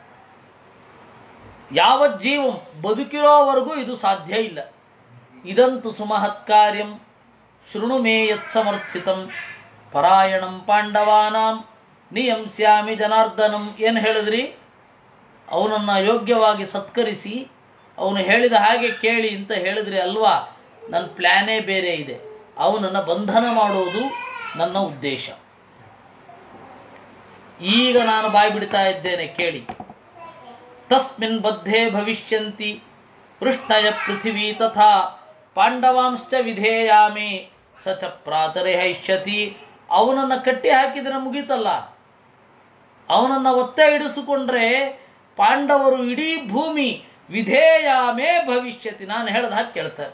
ಯಾವ ಜೀವಂ ಬದುಕಿರೋವರೆಗೂ ಇದು ಸಾಧ್ಯ ಇಲ್ಲ ಇದಂತು ಸುಮಹತ್ ಕಾರ್ಯಂ ಶೃಣು ಮೇ ಯತ್ ಸಮರ್ಥಿತಂ ಪರಾಯಣಂ ಪಾಂಡವಾನಾಂ ನಿಯಂಸ್ಯಾಮಿ ಜನಾರ್ದನಂ ಏನು ಹೇಳಿದ್ರಿ ಅವನನ್ನು ಯೋಗ್ಯವಾಗಿ ಸತ್ಕರಿಸಿ ಅವನು ಹೇಳಿದ ಹಾಗೆ ಕೇಳಿ ಅಂತ ಹೇಳಿದ್ರಿ ಅಲ್ವಾ ನನ್ನ ಪ್ಲ್ಯಾನೇ ಬೇರೆ ಇದೆ ಅವನನ್ನು ಬಂಧನ ಮಾಡೋದು ನನ್ನ ಉದ್ದೇಶ ಈಗ ನಾನು ಬಾಯಿ ಬಿಡ್ತಾ ಇದ್ದೇನೆ ಕೇಳಿ ತಸ್ಮಿನ್ ಬದ್ಧೇ ಭವಿಷ್ಯಂತಿ ಪೃಷ್ಣಯ ಪೃಥಿವೀ ತಥಾ ಪಾಂಡವಾಂಶ್ಚ ವಿಧೇಯಾಮಿ ಸ ಚ ಪ್ರಾತರಿಹೈಷ್ಯತಿ ಅವನನ್ನು ಕಟ್ಟಿ ಹಾಕಿದ್ರೆ ಮುಗೀತಲ್ಲ ಅವನನ್ನು ಒತ್ತೆ ಇಡಿಸಿಕೊಂಡ್ರೆ ಪಾಂಡವರು ಇಡೀ ಭೂಮಿ ವಿಧೇಯಾಮೇ ಭವಿಷ್ಯತಿ ನಾನು ಹೇಳ್ದ ಹಾಗೆ ಕೇಳ್ತಾರೆ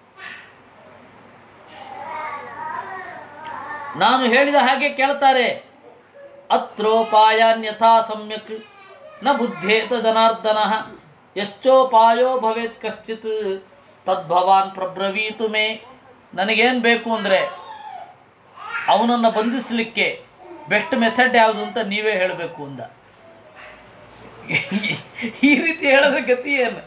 ನಾನು ಹೇಳಿದ ಹಾಗೆ ಕೇಳ್ತಾರೆ ಅತ್ರೋಪಾಯಾನ್ಯಥಾ ಸಮ್ಯಕ್ ನ ಬುದ್ಧೇತ ಜನಾರ್ದನ ಎಷ್ಟೋಪಾಯೋ ಭವೇತ್ ಕಶ್ಚಿತ್ ತದ್ಭವಾನ್ ಪ್ರಬ್ರವೀತು ಮೇ ನನಗೇನು ಬೇಕು ಅಂದರೆ ಅವನನ್ನು ಬಂಧಿಸಲಿಕ್ಕೆ ಬೆಸ್ಟ್ ಮೆಥಡ್ ಯಾವುದು ಅಂತ ನೀವೇ ಹೇಳಬೇಕು ಅಂದ ಈ ರೀತಿ ಹೇಳಿದ್ರೆ ಗತಿ ಏನು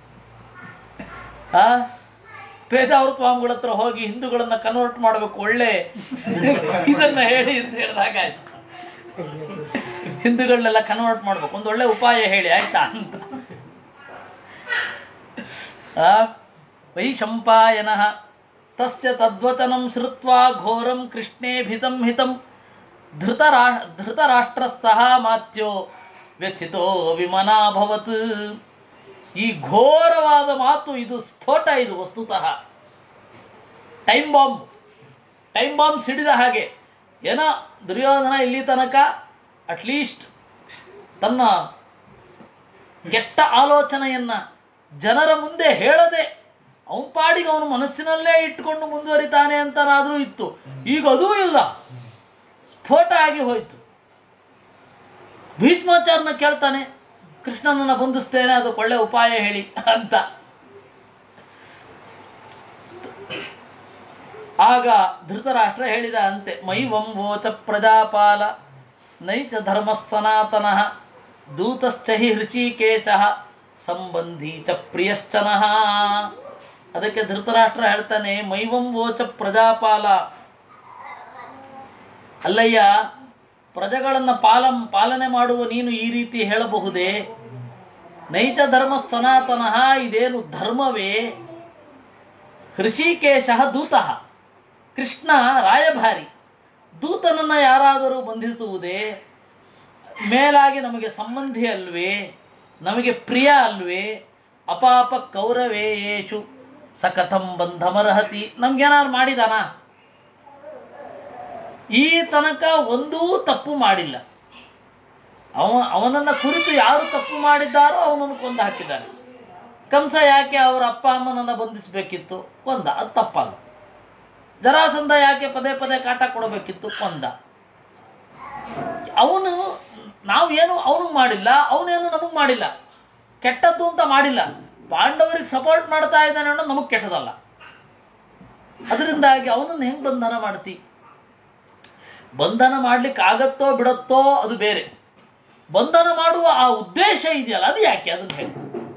ಆ ಪೇಜಾವರ ಸ್ವಾಮಿಗಳ ಹತ್ರ ಹೋಗಿ ಹಿಂದೂಗಳನ್ನ ಕನ್ವರ್ಟ್ ಮಾಡಬೇಕು ಒಳ್ಳೆ ಇದನ್ನ ಹೇಳಿ ಅಂತ ಹೇಳಿದಾಗ ಆಯ್ತು ಹಿಂದೂಗಳನ್ನೆಲ್ಲ ಕನ್ವರ್ಟ್ ಮಾಡ್ಬೇಕು ಒಂದು ಒಳ್ಳೆ ಉಪಾಯ ಹೇಳಿ ಆಯ್ತಾ ಅಂತ ಆ ವೈಶಂಪಾಯನ ತಸ್ಯ ತದ್ವಚನಂ ಶ್ರುತ್ವಾ ಘೋರಂ ಕೃಷ್ಣೇ ಭಿತಂ ಹಿತಂ ಧೃತರಾ ಧೃತರಾಷ್ಟ್ರ ಸಹ ಮಾತ್ಯೋ ವ್ಯಥಿತೋ ವಿಮನಾಭವತ್ ಈ ಘೋರವಾದ ಮಾತು ಇದು ಸ್ಫೋಟ ಇದು ವಸ್ತುತಃ ಟೈಮ್ ಬಾಂಬ್ ಟೈಮ್ ಬಾಂಬ್ ಸಿಡಿದ ಹಾಗೆ ಏನೋ ದುರ್ಯೋಧನ ಇಲ್ಲಿ ತನಕ ಅಟ್ಲೀಸ್ಟ್ ತನ್ನ ಕೆಟ್ಟ ಆಲೋಚನೆಯನ್ನ ಜನರ ಮುಂದೆ ಹೇಳದೆ ಅವನ ಪಾಡಿಗೆ ಅವನು ಮನಸ್ಸಿನಲ್ಲೇ ಇಟ್ಕೊಂಡು ಮುಂದುವರಿತಾನೆ ಅಂತನಾದ್ರೂ ಇತ್ತು ಈಗ ಅದೂ ಇಲ್ಲ ಸ್ಫೋಟ ಆಗಿ ಹೋಯ್ತು ಭೀಷ್ಮಾಚಾರ್ಯನ ಕೇಳ್ತಾನೆ ಕೃಷ್ಣನನ್ನ ಬಂಧಿಸ್ತೇನೆ ಅದಕ್ಕೆ ಒಳ್ಳೆ ಉಪಾಯ ಹೇಳಿ ಅಂತ ಆಗ ಧೃತರಾಷ್ಟ್ರ ಹೇಳಿದ ಅಂತೆ ಮೈ ವಂವೋಚ ಪ್ರಜಾಪಾಲ ನೈಚ ಧರ್ಮ ಸನಾತನ ದೂತಶ್ಚ ಹಿ ಹೃಷಿಕೇಚ ಸಂಬಂಧಿ ಚ ಪ್ರಿಯಶ್ಚನಃ ಅದಕ್ಕೆ ಧೃತರಾಷ್ಟ್ರ ಹೇಳ್ತಾನೆ ಮೈವಂ ವೋಚ ಪ್ರಜಾಪಾಲ ಅಲ್ಲಯ್ಯ ಪ್ರಜೆಗಳನ್ನ ಪಾಲಂ ಪಾಲನೆ ಮಾಡುವ ನೀನು ಈ ರೀತಿ ಹೇಳಬಹುದೇ ನೈಜ ಧರ್ಮ ಸನಾತನಃ ಇದೇನು ಧರ್ಮವೇ ಹೃಷಿಕೇಶ ದೂತಃ ಕೃಷ್ಣ ರಾಯಭಾರಿ ದೂತನನ್ನ ಯಾರಾದರೂ ಬಂಧಿಸುವುದೇ ಮೇಲಾಗಿ ನಮಗೆ ಸಂಬಂಧಿ ಅಲ್ವೇ ನಮಗೆ ಪ್ರಿಯ ಅಲ್ವೇ ಅಪಾಪ ಕೌರವೇ ಯೇಷು ಸಕಥಂ ಬಂಧಮರ್ಹತಿ ನಮ್ಗೇನಾದ್ರು ಮಾಡಿದಾನ ಈ ತನಕ ಒಂದೂ ತಪ್ಪು ಮಾಡಿಲ್ಲ ಅವ ಅವನನ್ನ ಕುರಿತು ಯಾರು ತಪ್ಪು ಮಾಡಿದ್ದಾರೋ ಅವನನ್ನು ಕೊಂದು ಹಾಕಿದ್ದಾನೆ ಕಂಸ ಯಾಕೆ ಅವರ ಅಪ್ಪ ಅಮ್ಮನನ್ನ ಬಂಧಿಸಬೇಕಿತ್ತು ಕೊಂದ ಅದು ತಪ್ಪಲ್ಲ ಜರಾಸಂಧ ಯಾಕೆ ಪದೇ ಪದೇ ಕಾಟ ಕೊಡಬೇಕಿತ್ತು ಕೊಂದ ಅವನು ನಾವು ಏನು ಅವನಿಗೆ ಮಾಡಿಲ್ಲ ಅವನೇನು ನಮಗೆ ಮಾಡಿಲ್ಲ ಕೆಟ್ಟದ್ದು ಅಂತ ಮಾಡಿಲ್ಲ ಪಾಂಡವರಿಗೆ ಸಪೋರ್ಟ್ ಮಾಡ್ತಾ ಇದ್ದಾನೆ ಅನ್ನೋದು ನಮಗೆ ಕೆಟ್ಟದಲ್ಲ ಅದರಿಂದಾಗಿ ಅವನನ್ನು ಹೆಂಗ್ ಬಂಧನ ಮಾಡ್ತಿ ಬಂಧನ ಮಾಡ್ಲಿಕ್ಕೆ ಆಗತ್ತೋ ಬಿಡತ್ತೋ ಅದು ಬೇರೆ ಬಂಧನ ಮಾಡುವ ಆ ಉದ್ದೇಶ ಇದೆಯಲ್ಲ ಅದು ಯಾಕೆ ಅದನ್ನ ಹೇಳಿ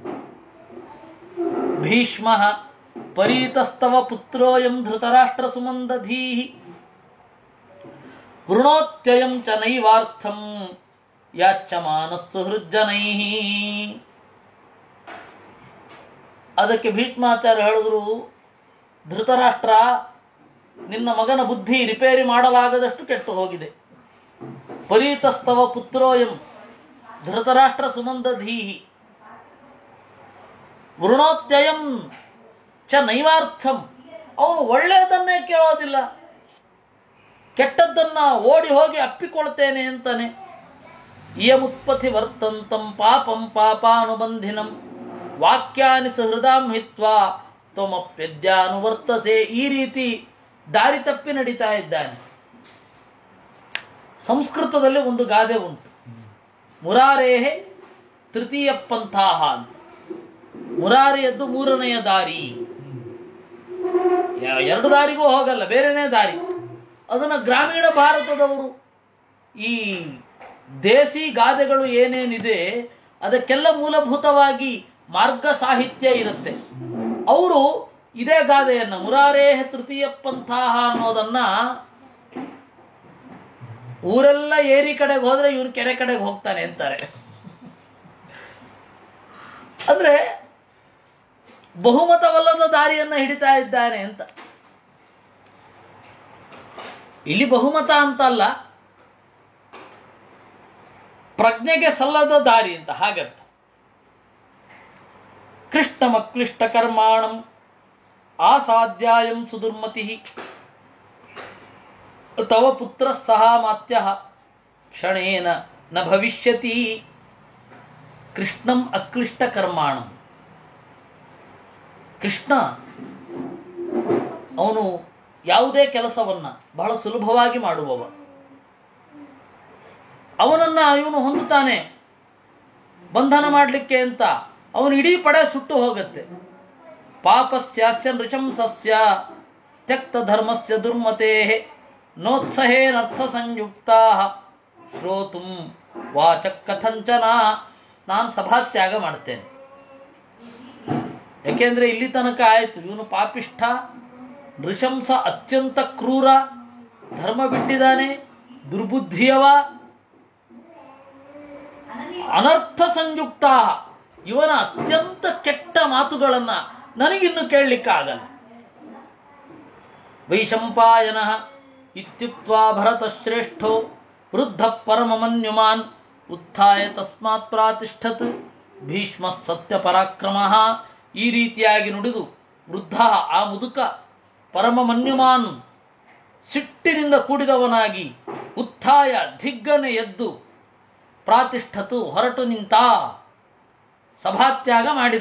ಭೀಷ್ಮ ಪರೀತಸ್ತವ ಪುತ್ರೋಯಂ ಧೃತರಾಷ್ಟ್ರ ಸುಮಂದಧೀ ವೃಣೋತ್ಯಯಂ ಚ ನೈವಾರ್ಥಂ ಯಾಚ್ಯಮಾನಸ್ಸು ಹೃಜ್ಜನೈ ಅದಕ್ಕೆ ಭೀಷ್ಮಾಚಾರ್ಯ ಹೇಳಿದ್ರು ಧೃತರಾಷ್ಟ್ರ ನಿನ್ನ ಮಗನ ಬುದ್ಧಿ ರಿಪೇರಿ ಮಾಡಲಾಗದಷ್ಟು ಕೆಟ್ಟು ಹೋಗಿದೆ ಪರೀತಸ್ತವ ಪುತ್ರೋಯಂ ಧೃತರಾಷ್ಟ್ರ ಸುಮಂದಧೀಹಿ ವೃಣೋತ್ಯಯಂ ಚ ನೈವಾರ್ಥಂ ಅವನು ಒಳ್ಳೆಯದನ್ನೇ ಕೇಳೋದಿಲ್ಲ ಕೆಟ್ಟದ್ದನ್ನ ಓಡಿ ಹೋಗಿ ಅಪ್ಪಿಕೊಳ್ತೇನೆ ಅಂತಾನೆ ಇಯಮುತ್ಪಥಿ ವರ್ತಂತಂ ಪಾಪಂ ಪಾಪಾನುಬಂಧಿನಂ ವಾಕ್ಯಾನಿ ಸಹೃದಾಂ ಹಿತ್ವಾ ತ್ವಮಪ್ಯದ್ಯಾನುವರ್ತಸೆ ಈ ರೀತಿ ದಾರಿ ತಪ್ಪಿ ನಡೀತಾ ಇದ್ದಾನೆ ಸಂಸ್ಕೃತದಲ್ಲಿ ಒಂದು ಗಾದೆ ಉಂಟು ಮುರಾರೇಹೆ ತೃತೀಯ ಪಂಥಾಹ ಅಂತ ಮುರಾರಿಯದ್ದು ಮೂರನೆಯ ದಾರಿ ಯ- ಎರಡು ದಾರಿಗೂ ಹೋಗಲ್ಲ ಬೇರೆನೇ ದಾರಿ ಅದನ್ನ ಗ್ರಾಮೀಣ ಭಾರತದವರು ಈ ದೇಸಿ ಗಾದೆಗಳು ಏನೇನಿದೆ ಅದಕ್ಕೆಲ್ಲ ಮೂಲಭೂತವಾಗಿ ಮಾರ್ಗ ಸಾಹಿತ್ಯ ಇರುತ್ತೆ ಅವರು ಇದೇ ಗಾದೆಯನ್ನ ಮುರಾರೇಹ ತೃತೀಯ ಪಂಥಾಹ ಅನ್ನೋದನ್ನ ಊರೆಲ್ಲ ಏರಿ ಕಡೆಗೆ ಹೋದ್ರೆ ಇವನು ಕೆರೆ ಕಡೆಗೆ ಹೋಗ್ತಾನೆ ಅಂತಾರೆ ಅಂದ್ರೆ ಬಹುಮತವಲ್ಲದ ದಾರಿಯನ್ನ ಹಿಡಿತಾ ಇದ್ದಾನೆ ಅಂತ ಇಲ್ಲಿ ಬಹುಮತ ಅಂತ ಅಲ್ಲ ಪ್ರಜ್ಞೆಗೆ ಸಲ್ಲದ ದಾರಿ ಅಂತ ಹಾಗರ್ಥ ಕೃಷ್ಣಮಕ್ಲಿಷ್ಟ ಕರ್ಮಾಣಂ ಆಸಾಧ್ಯಾಯಂ ಸುದುರ್ಮತಿ ತವ ಪುತ್ರ ಸಹ ಮಾತ್ಯ ಕ್ಷಣೇನ ನ ಭವಿಷ್ಯತಿ ಕೃಷ್ಣಂ ಅಕ್ಲಿಷ್ಟ ಕರ್ಮಾಣಂ ಕೃಷ್ಣ ಅವನು ಯಾವುದೇ ಕೆಲಸವನ್ನ ಬಹಳ ಸುಲಭವಾಗಿ ಮಾಡುವವ ಅವನನ್ನ ಇವನು ಹೊಂದುತ್ತಾನೆ ಬಂಧನ ಮಾಡಲಿಕ್ಕೆ ಅಂತ ಅವನು ಇಡೀ ಪಡೆ ಸುಟ್ಟು ಹೋಗುತ್ತೆ ಪಾಪಸ್ಯಾಸ್ಯ ನೃಶಂಸಸ್ಯ ತ್ಯಕ್ತ ಧರ್ಮಸ್ಯ ದುರ್ಮತೆ ನೋತ್ಸಹೇನರ್ಥ ಸಂಯುಕ್ತಾ ಶ್ರೋತು ವಾಚ ಕಥಂಚನ ನಾನು ಸಭಾತ್ಯಾಗ ಮಾಡ್ತೇನೆ ಯಾಕೆಂದ್ರೆ ಇಲ್ಲಿ ತನಕ ಆಯಿತು ಇವನು ಪಾಪಿಷ್ಠ ನೃಶಂಸ ಅತ್ಯಂತ ಕ್ರೂರ ಧರ್ಮ ಬಿಟ್ಟಿದ್ದಾನೆ ದುರ್ಬುದ್ಧಿಯವ ಅನರ್ಥ ಸಂಯುಕ್ತ ಇವನ ಅತ್ಯಂತ ಕೆಟ್ಟ ಮಾತುಗಳನ್ನ ನನಗಿನ್ನು ಕೇಳಲಿಕ್ಕಾಗಲ್ಲ ವೈಶಂಪಾಯನ ಇತ್ಯುಕ್ತ್ವಾ ಭರತಶ್ರೇಷ್ಠೋ ವೃದ್ಧ ಪರಮಮನ್ಯುಮಾನ್ ಉತ್ಥಾಯ ತಸ್ಮಾತ್ ಪ್ರಾತಿಷ್ಠತ್ ಭೀಷ್ಮ ಸತ್ಯ ಪರಾಕ್ರಮ ಈ ರೀತಿಯಾಗಿ ನುಡಿದು ವೃದ್ಧ ಆ ಮುದುಕ ಪರಮಮನ್ಯುಮಾನ್ ಸಿಟ್ಟಿನಿಂದ ಕೂಡಿದವನಾಗಿ ಉತ್ಥಾಯ ದಿಗ್ಗನೆ ಎದ್ದು ಪ್ರಾತಿಷ್ಠತು ಹೊರಟು ನಿಂತ ಸಭಾತ್ಯಾಗ ಮಾಡಿದ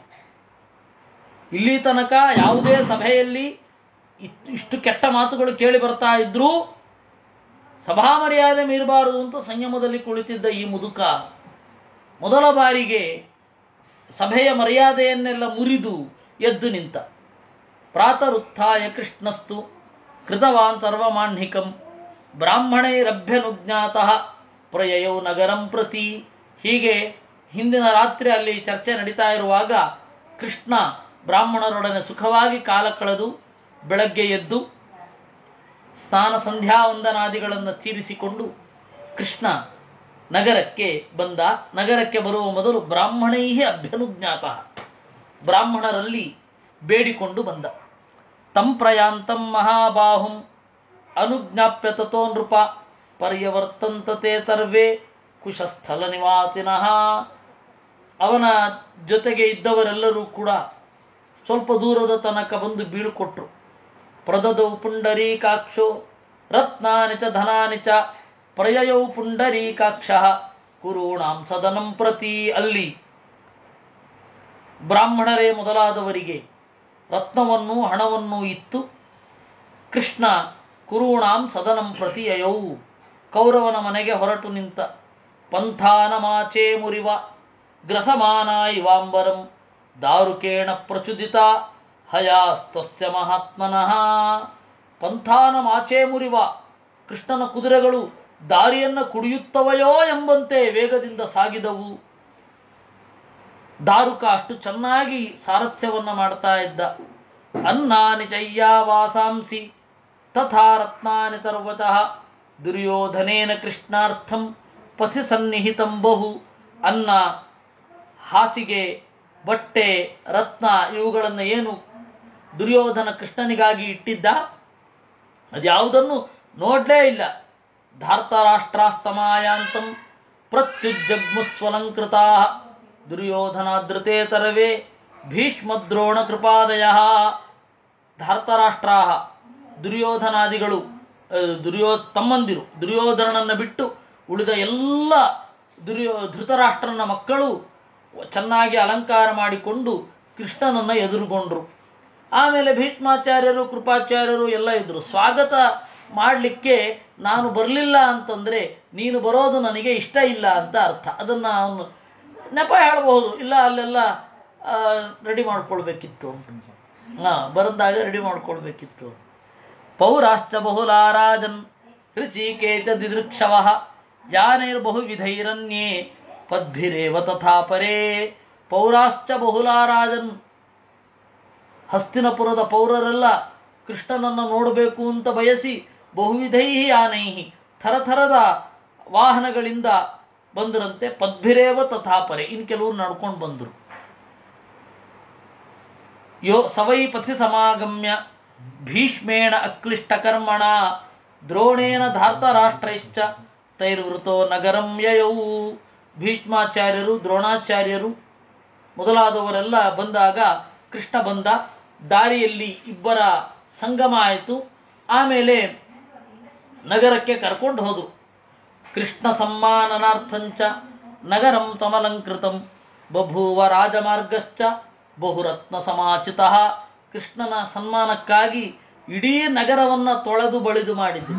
ಇಲ್ಲಿ ತನಕ ಯಾವುದೇ ಸಭೆಯಲ್ಲಿ ಇತ್- ಇಷ್ಟು ಕೆಟ್ಟ ಮಾತುಗಳು ಕೇಳಿ ಬರ್ತಾ ಇದ್ರೂ ಸಭಾ ಮರ್ಯಾದೆ ಮೀರಬಾರದು ಅಂತ ಸಂಯಮದಲ್ಲಿ ಕುಳಿತಿದ್ದ ಈ ಮುದುಕ ಮೊದಲ ಬಾರಿಗೆ ಸಭೆಯ ಮರ್ಯಾದೆಯನ್ನೆಲ್ಲ ಮುರಿದು ಎದ್ದು ನಿಂತ ಪ್ರಾತರುತ್ಥಾಯ ಕೃಷ್ಣಸ್ತು ಕೃತವಾನ್ ಸರ್ವಮಾಹ್ನಿಕಂ ಬ್ರಾಹ್ಮಣೈರಭ್ಯನುಜ್ಞಾತಃ ಪ್ರಯಯೌ ನಗರಂ ಪ್ರತಿ ಹೀಗೆ ಹಿಂದಿನ ರಾತ್ರಿ ಅಲ್ಲಿ ಚರ್ಚೆ ನಡೀತಾ ಇರುವಾಗ ಕೃಷ್ಣ ಬ್ರಾಹ್ಮಣರೊಡನೆ ಸುಖವಾಗಿ ಕಾಲ ಕಳೆದು ಬೆಳಗ್ಗೆ ಎದ್ದು ಸ್ನಾನ ಸಂಧ್ಯಾ ವಂದನಾದಿಗಳನ್ನು ತೀರಿಸಿಕೊಂಡು ಕೃಷ್ಣ ನಗರಕ್ಕೆ ಬಂದ ನಗರಕ್ಕೆ ಬರುವ ಮೊದಲು ಬ್ರಾಹ್ಮಣೈ ಅಭ್ಯನುಜ್ಞಾತ ಬ್ರಾಹ್ಮಣರಲ್ಲಿ ಬೇಡಿಕೊಂಡು ಬಂದ ತಂ ಪ್ರಯಾಂತಂ ಮಹಾಬಾಹುಂ ಅನುಜ್ಞಾಪ್ಯ ತಥೋ ನೃಪ ಪರ್ಯವರ್ತಂತತೆ ತರ್ವೇ ಕುಶಸ್ಥಲ ನಿವಾಸಿನಃ ಅವನ ಜೊತೆಗೆ ಇದ್ದವರೆಲ್ಲರೂ ಕೂಡ ಸ್ವಲ್ಪ ದೂರದ ತನಕ ಬಂದು ಬೀಳ್ಕೊಟ್ರು ಪ್ರದದೌ ಪುಂಡರೀಕಾಕ್ಷೋ ರತ್ನಾನಿ ಚ ಧನಾನಿ ಚ ಪ್ರಯಯೌ ಪುಂಡರೀಕಾಕ್ಷ ಕುರುಣಾಂ ಸದನಂ ಪ್ರತಿ ಅಲ್ಲಿ ಬ್ರಾಹ್ಮಣರೇ ಮೊದಲಾದವರಿಗೆ ರತ್ನವನ್ನು ಹಣವನ್ನು ಇತ್ತು ಕೃಷ್ಣ ಕುರುಣಾಂ ಸದನಂ ಪ್ರತಿಯಯೌ ಕೌರವನ ಮನೆಗೆ ಹೊರಟು ನಿಂತ ಪಂಥಾನಮಾಚೇ ಮುರಿವ ಗ್ರಸಮಾನ ಇವಾಂಬರಂ ದಾರುಕೇಣ ಪ್ರಚುದಿತ ಹಯಾಸ್ತಸ್ಯ ಮಹಾತ್ಮನಃ ಪಂಥಾನಮಾಚೇ ಮುರಿವ ಕೃಷ್ಣನ ಕುದುರೆಗಳು ದಾರಿಯನ್ನು ಕುಡಿಯುತ್ತವೆಯೋ ಎಂಬಂತೆ ವೇಗದಿಂದ ಸಾಗಿದವು ದಾರುಕ ಅಷ್ಟು ಚೆನ್ನಾಗಿ ಸಾರಥ್ಯವನ್ನ ಮಾಡ್ತಾ ಇದ್ದ ಅನ್ನಾನಿ ಚಯ್ಯಾವಾಸಾಂಸಿ ತಥಾ ರತ್ನಾನಿ ತರ್ವತಃ ದುರ್ಯೋಧನೇನ ಕೃಷ್ಣಾರ್ಥಂ ಪಥಿ ಸನ್ನಿಹಿತಂ ಬಹು ಅನ್ನ ಹಾಸಿಗೆ ಬಟ್ಟೆ ರತ್ನ ಇವುಗಳನ್ನು ಏನು ದುರ್ಯೋಧನ ಕೃಷ್ಣನಿಗಾಗಿ ಇಟ್ಟಿದ್ದ ಅದ್ಯಾವುದನ್ನು ನೋಡ್ಲೇ ಇಲ್ಲ ಧಾರ್ತರಾಷ್ಟ್ರಾಸ್ತಮಾಯಾಂತಂ ಪ್ರತ್ಯುಜ್ಜಗ್ಮುಸ್ವಲಂಕೃತಾ ದುರ್ಯೋಧನಾದೃತೆ ತರವೇ ಭೀಷ್ಮದ್ರೋಣ ಕೃಪಾದಯ ಧಾರ್ತರಾಷ್ಟ್ರಾ ದುರ್ಯೋಧನಾದಿಗಳು ಆ, ದುರ್ಯೋ ತಮ್ಮಂದಿರು ದುರ್ಯೋಧನನನ್ನು ಬಿಟ್ಟು ಉಳಿದ ಎಲ್ಲ ದುರ್ಯೋ ಧೃತರಾಷ್ಟ್ರನ ಮಕ್ಕಳು ಚೆನ್ನಾಗಿ ಅಲಂಕಾರ ಮಾಡಿಕೊಂಡು ಕೃಷ್ಣನನ್ನು ಎದುರುಗೊಂಡ್ರು ಆಮೇಲೆ ಭೀಷ್ಮಾಚಾರ್ಯರು ಕೃಪಾಚಾರ್ಯರು ಎಲ್ಲ ಇದ್ರು ಸ್ವಾಗತ ಮಾಡಲಿಕ್ಕೆ ನಾನು ಬರಲಿಲ್ಲ ಅಂತಂದ್ರೆ ನೀನು ಬರೋದು ನನಗೆ ಇಷ್ಟ ಇಲ್ಲ ಅಂತ ಅರ್ಥ ಅದನ್ನು ಅವನು ನೆಪ ಹೇಳಬಹುದು ಇಲ್ಲ ಅಲ್ಲೆಲ್ಲ ರೆಡಿ ಮಾಡ್ಕೊಳ್ಬೇಕಿತ್ತು ಹಾಂ ಬರಂದಾಗ ರೆಡಿ ಮಾಡ್ಕೊಳ್ಬೇಕಿತ್ತು ಪೌರಾಶ್ಚ ಬಹುಲಾರಾಜನ್ ಋಚಿಕೇತ ದಿದೃಕ್ಷವ ಜಾನೈರ್ಬಹುವಿಧೈರನ್ಯೇ ಪದ್ಭಿರೇವ ತಥಾ ಪರೇ ಪೌರಾಶ್ಚ ಬಹುಲಾರಾಜನ್ ಹಸ್ತಿನಪುರದ ಪೌರರೆಲ್ಲ ಕೃಷ್ಣನನ್ನು ನೋಡಬೇಕು ಅಂತ ಬಯಸಿ ಬಹುವಿಧೈ ಆನೈಹಿ ಥರಥರದ ವಾಹನಗಳಿಂದ ಬಂದರಂತೆ ಪದ್ಭಿರೇವ ತಥಾಪರೆ ಇನ್ ಕೆಲವರು ನಡ್ಕೊಂಡು ಬಂದರು ಯೋ ಸವೈ ಪಥಿ ಸಮಾಗಮ್ಯ ಭೀಷ್ಮೇಣ ಅಕ್ಲಿಷ್ಟಕರ್ಮಣ ದ್ರೋಣೇನ ಧಾರ್ತರಾಷ್ಟ್ರೈಶ್ಚ ತೈರ್ವೃತೋ ನಗರಂ ಯಯೌ ಭೀಷ್ಮಾಚಾರ್ಯರು ದ್ರೋಣಾಚಾರ್ಯರು ಮೊದಲಾದವರೆಲ್ಲ ಬಂದಾಗ ಕೃಷ್ಣ ಬಂದ ದಾರಿಯಲ್ಲಿ ಇಬ್ಬರ ಸಂಗಮ ಆಯಿತು ಆಮೇಲೆ ನಗರಕ್ಕೆ ಕರ್ಕೊಂಡು ಹೋದರು ಕೃಷ್ಣ ಸಮ್ಮಾನನಾರ್ಥಂಚ ನಗರಂ ತಮಲಂಕೃತಂ ಬಭೂವ ರಾಜಮಾರ್ಗಶ್ಚ ಬಹುರತ್ನ ಸಮಾಚಿತ ಕೃಷ್ಣನ ಸನ್ಮಾನಕ್ಕಾಗಿ ಇಡೀ ನಗರವನ್ನ ತೊಳೆದು ಬಳಿದು ಮಾಡಿದ್ದು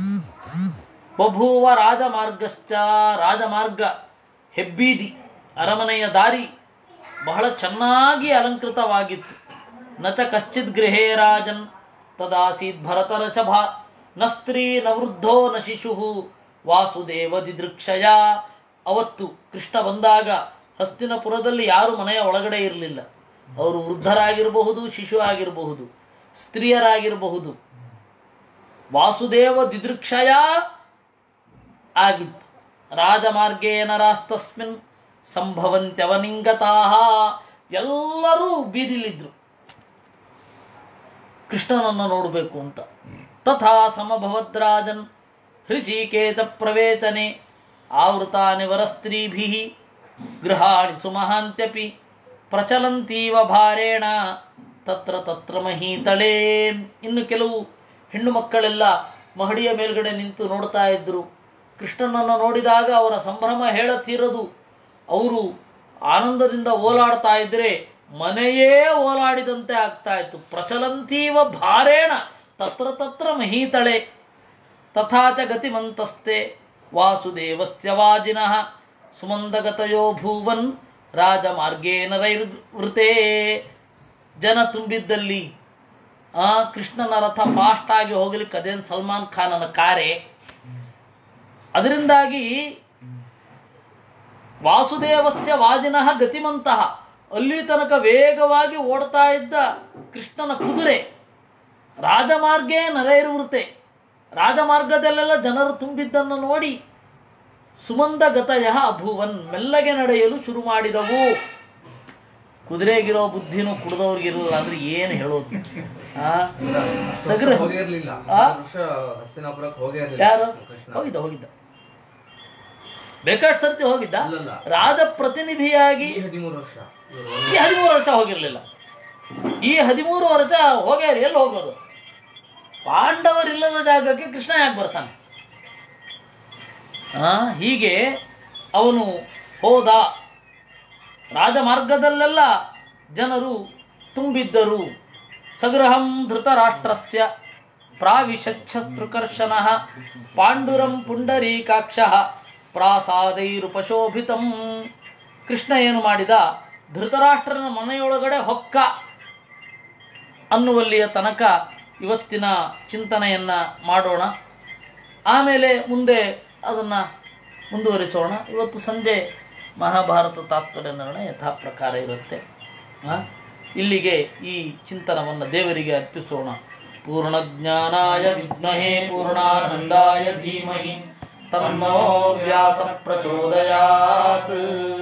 ಬಭೂವ ರಾಜಮಾರ್ಗಶ್ಚ ರಾಜಮಾರ್ಗ ಹೆಬ್ಬೀದಿ ಅರಮನೆಯ ದಾರಿ ಬಹಳ ಚೆನ್ನಾಗಿ ಅಲಂಕೃತವಾಗಿತ್ತು ನಚ ಕಶ್ಚಿತ್ ಗೃಹೇ ರಾಜನ್ ತದಾಸೀತ್ ಭರತರಷಭ ನ ಸ್ತ್ರೀ ನ ವೃದ್ಧೋ ನ ಶಿಶು ವಾಸುದೇವ ದಿದೃಕ್ಷಯ ಅವತ್ತು ಕೃಷ್ಣ ಬಂದಾಗ ಹಸ್ತಿನಪುರದಲ್ಲಿ ಯಾರು ಮನೆಯ ಒಳಗಡೆ ಇರಲಿಲ್ಲ ಅವರು ವೃದ್ಧರಾಗಿರಬಹುದು ಶಿಶು ಆಗಿರಬಹುದು ಸ್ತ್ರೀಯರಾಗಿರಬಹುದು ವಾಸುದೇವ ದಿದೃಕ್ಷಯ ಆಗಿತ್ತು ರಾಜಮಾರ್ಗೇನ ರಾಸ್ತಸ್ಮಿನ್ ಸಂಭವಂತ್ಯವನಿಂಗತಾ ಎಲ್ಲರೂ ಬೀದಿಲಿದ್ರು ಕೃಷ್ಣನನ್ನು ನೋಡಬೇಕು ಅಂತ ತಥಾ ಸಮಭವದ್ರಾಜನ್ ಹೃಷಿಕೇತ ಪ್ರವೇತನೆ ಆವೃತಾನಿ ವರಸ್ತ್ರೀಭಿ ಗೃಹಾಣಿ ಸುಮಹಾಂತ್ಯಪಿ ಪ್ರಚಲಂತೀವ ಭಾರೇಣ ತತ್ರ ತತ್ರ ಮಹೀತಳೇ ಇನ್ನು ಕೆಲವು ಹೆಣ್ಣು ಮಕ್ಕಳೆಲ್ಲ ಮಹಡಿಯ ಮೇಲ್ಗಡೆ ನಿಂತು ನೋಡ್ತಾ ಇದ್ರು ಕೃಷ್ಣನನ್ನು ನೋಡಿದಾಗ ಅವರ ಸಂಭ್ರಮ ಹೇಳತೀರದು ಅವರು ಆನಂದದಿಂದ ಓಲಾಡ್ತಾ ಇದ್ರೆ ಮನೆಯೇ ಓಲಾಡಿದಂತೆ ಆಗ್ತಾ ಇತ್ತು ಪ್ರಚಲಂತೀವ ಭಾರೇಣ ತತ್ರ ತತ್ರ ಮಹೀತಳೆ ತಥಾಚ ಗತಿಮಂತಸ್ತೆ ವಾಸುದೇವಸ್ಯ ವಾಜಿನಃ ಸುಮಂದಗತಯೋ ಭೂವನ್ ರಾಜಮಾರ್ಗೇನ ರೈರ್ವೃತೇ ಜನ ತುಂಬಿದ್ದಲ್ಲಿ ಆ ಕೃಷ್ಣನ ರಥ ಫಾಸ್ಟ್ ಆಗಿ ಹೋಗ್ಲಿಕ್ಕೆ ಅದೇನು ಸಲ್ಮಾನ್ ಖಾನನ ಕಾರೆ ಅದರಿಂದಾಗಿ ವಾಸುದೇವಸ್ಯ ವಾಜಿನಃ ಗತಿಮಂತಹ ಅಲ್ಲಿ ತನಕ ವೇಗವಾಗಿ ಓಡ್ತಾ ಇದ್ದ ಕೃಷ್ಣನ ಕುದುರೆ ರಾಜಮಾರ್ಗೇ ನರೈರ್ವೃತೆ ರಾಜಮಾರ್ಗದಲ್ಲೆಲ್ಲ ಜನರು ತುಂಬಿದ್ದನ್ನು ನೋಡಿ ಸುಮಂದ ಗತಯ ಅಭುವನ್ ಮೆಲ್ಲಗೆ ನಡೆಯಲು ಶುರು ಮಾಡಿದವು ಕುದುರೆಗಿರೋ ಬುದ್ಧಿನೂ ಕುಡ್ದವ್ರಿಗಿರಲ್ಲ ಅಂದ್ರೆ ಏನು ಹೇಳೋದು ಆ ಸಗರ ಹೋಗಿರ್ಲಿಲ್ಲ ಆ? ವರ್ಷ ಹಸ್ತಿನಾಪುರಕ್ಕೆ ಹೋಗಿರ್ಲಿಲ್ಲ ಯಾರು ಕೃಷ್ಣ ಹೋಗಿದ್ದ ಹೋಗಿದ್ದ ಬೇಕಾಷ್ಟು ಸರ್ತಿ ಹೋಗಿದ್ದ ಅಲ್ಲಲ್ಲ. ರಾಜ ಪ್ರತಿನಿಧಿಯಾಗಿ ಈ ಹದಿಮೂರು ವರ್ಷ ಇವ್ರು ಈ ಹದಿಮೂರು ವರ್ಷ ಹೋಗಿರ್ಲಿಲ್ಲ ಈ ಹದಿಮೂರು ವರ್ಷ ಹೋಗ್ಯಾರ ಎಲ್ಲಿ ಹೋಗೋದು ಪಾಂಡವರಿಲ್ಲದ ಜಾಗಕ್ಕೆ ಕೃಷ್ಣ ಯಾಕೆ ಬರ್ತಾನೆ ಆ, ಹೀಗೆ ಅವನು ಹೋದ ರಾಜಮಾರ್ಗದಲ್ಲೆಲ್ಲ ಜನರು ತುಂಬಿದ್ದರು ಸಗೃಹಂ ಧೃತರಾಷ್ಟ್ರಸ್ಯ ಪ್ರಾವಿಶಚ್ಛಸ್ತ್ರುಕರ್ಷಣ ಪಾಂಡುರಂ ಪುಂಡರೀಕಾಕ್ಷ ಪ್ರಾಸಾದೈರುಪಶೋಭಿತಂ ಕೃಷ್ಣ ಏನು ಮಾಡಿದ ಧೃತರಾಷ್ಟ್ರನ ಮನೆಯೊಳಗಡೆ ಹೊಕ್ಕ ಅನ್ನುವಲ್ಲಿಯ ತನಕ ಇವತ್ತಿನ ಚಿಂತನೆಯನ್ನ ಮಾಡೋಣ ಆಮೇಲೆ ಮುಂದೆ ಅದನ್ನು ಮುಂದುವರಿಸೋಣ ಇವತ್ತು ಸಂಜೆ ಮಹಾಭಾರತ ತಾತ್ಪರ್ಯ ನಿರ್ಣಯ ಯಥಾ ಪ್ರಕಾರ ಇರುತ್ತೆ ಆ? ಇಲ್ಲಿಗೆ ಈ ಚಿಂತನವನ್ನು ದೇವರಿಗೆ ಅರ್ಪಿಸೋಣ ಪೂರ್ಣಜ್ಞಾನಾಯ ವಿದ್ಮಹೇ ಪೂರ್ಣಾನಂದಾಯ ಧೀಮಹಿ ತನ್ನೋ ವ್ಯಾಸ ಪ್ರಚೋದಯಾತ್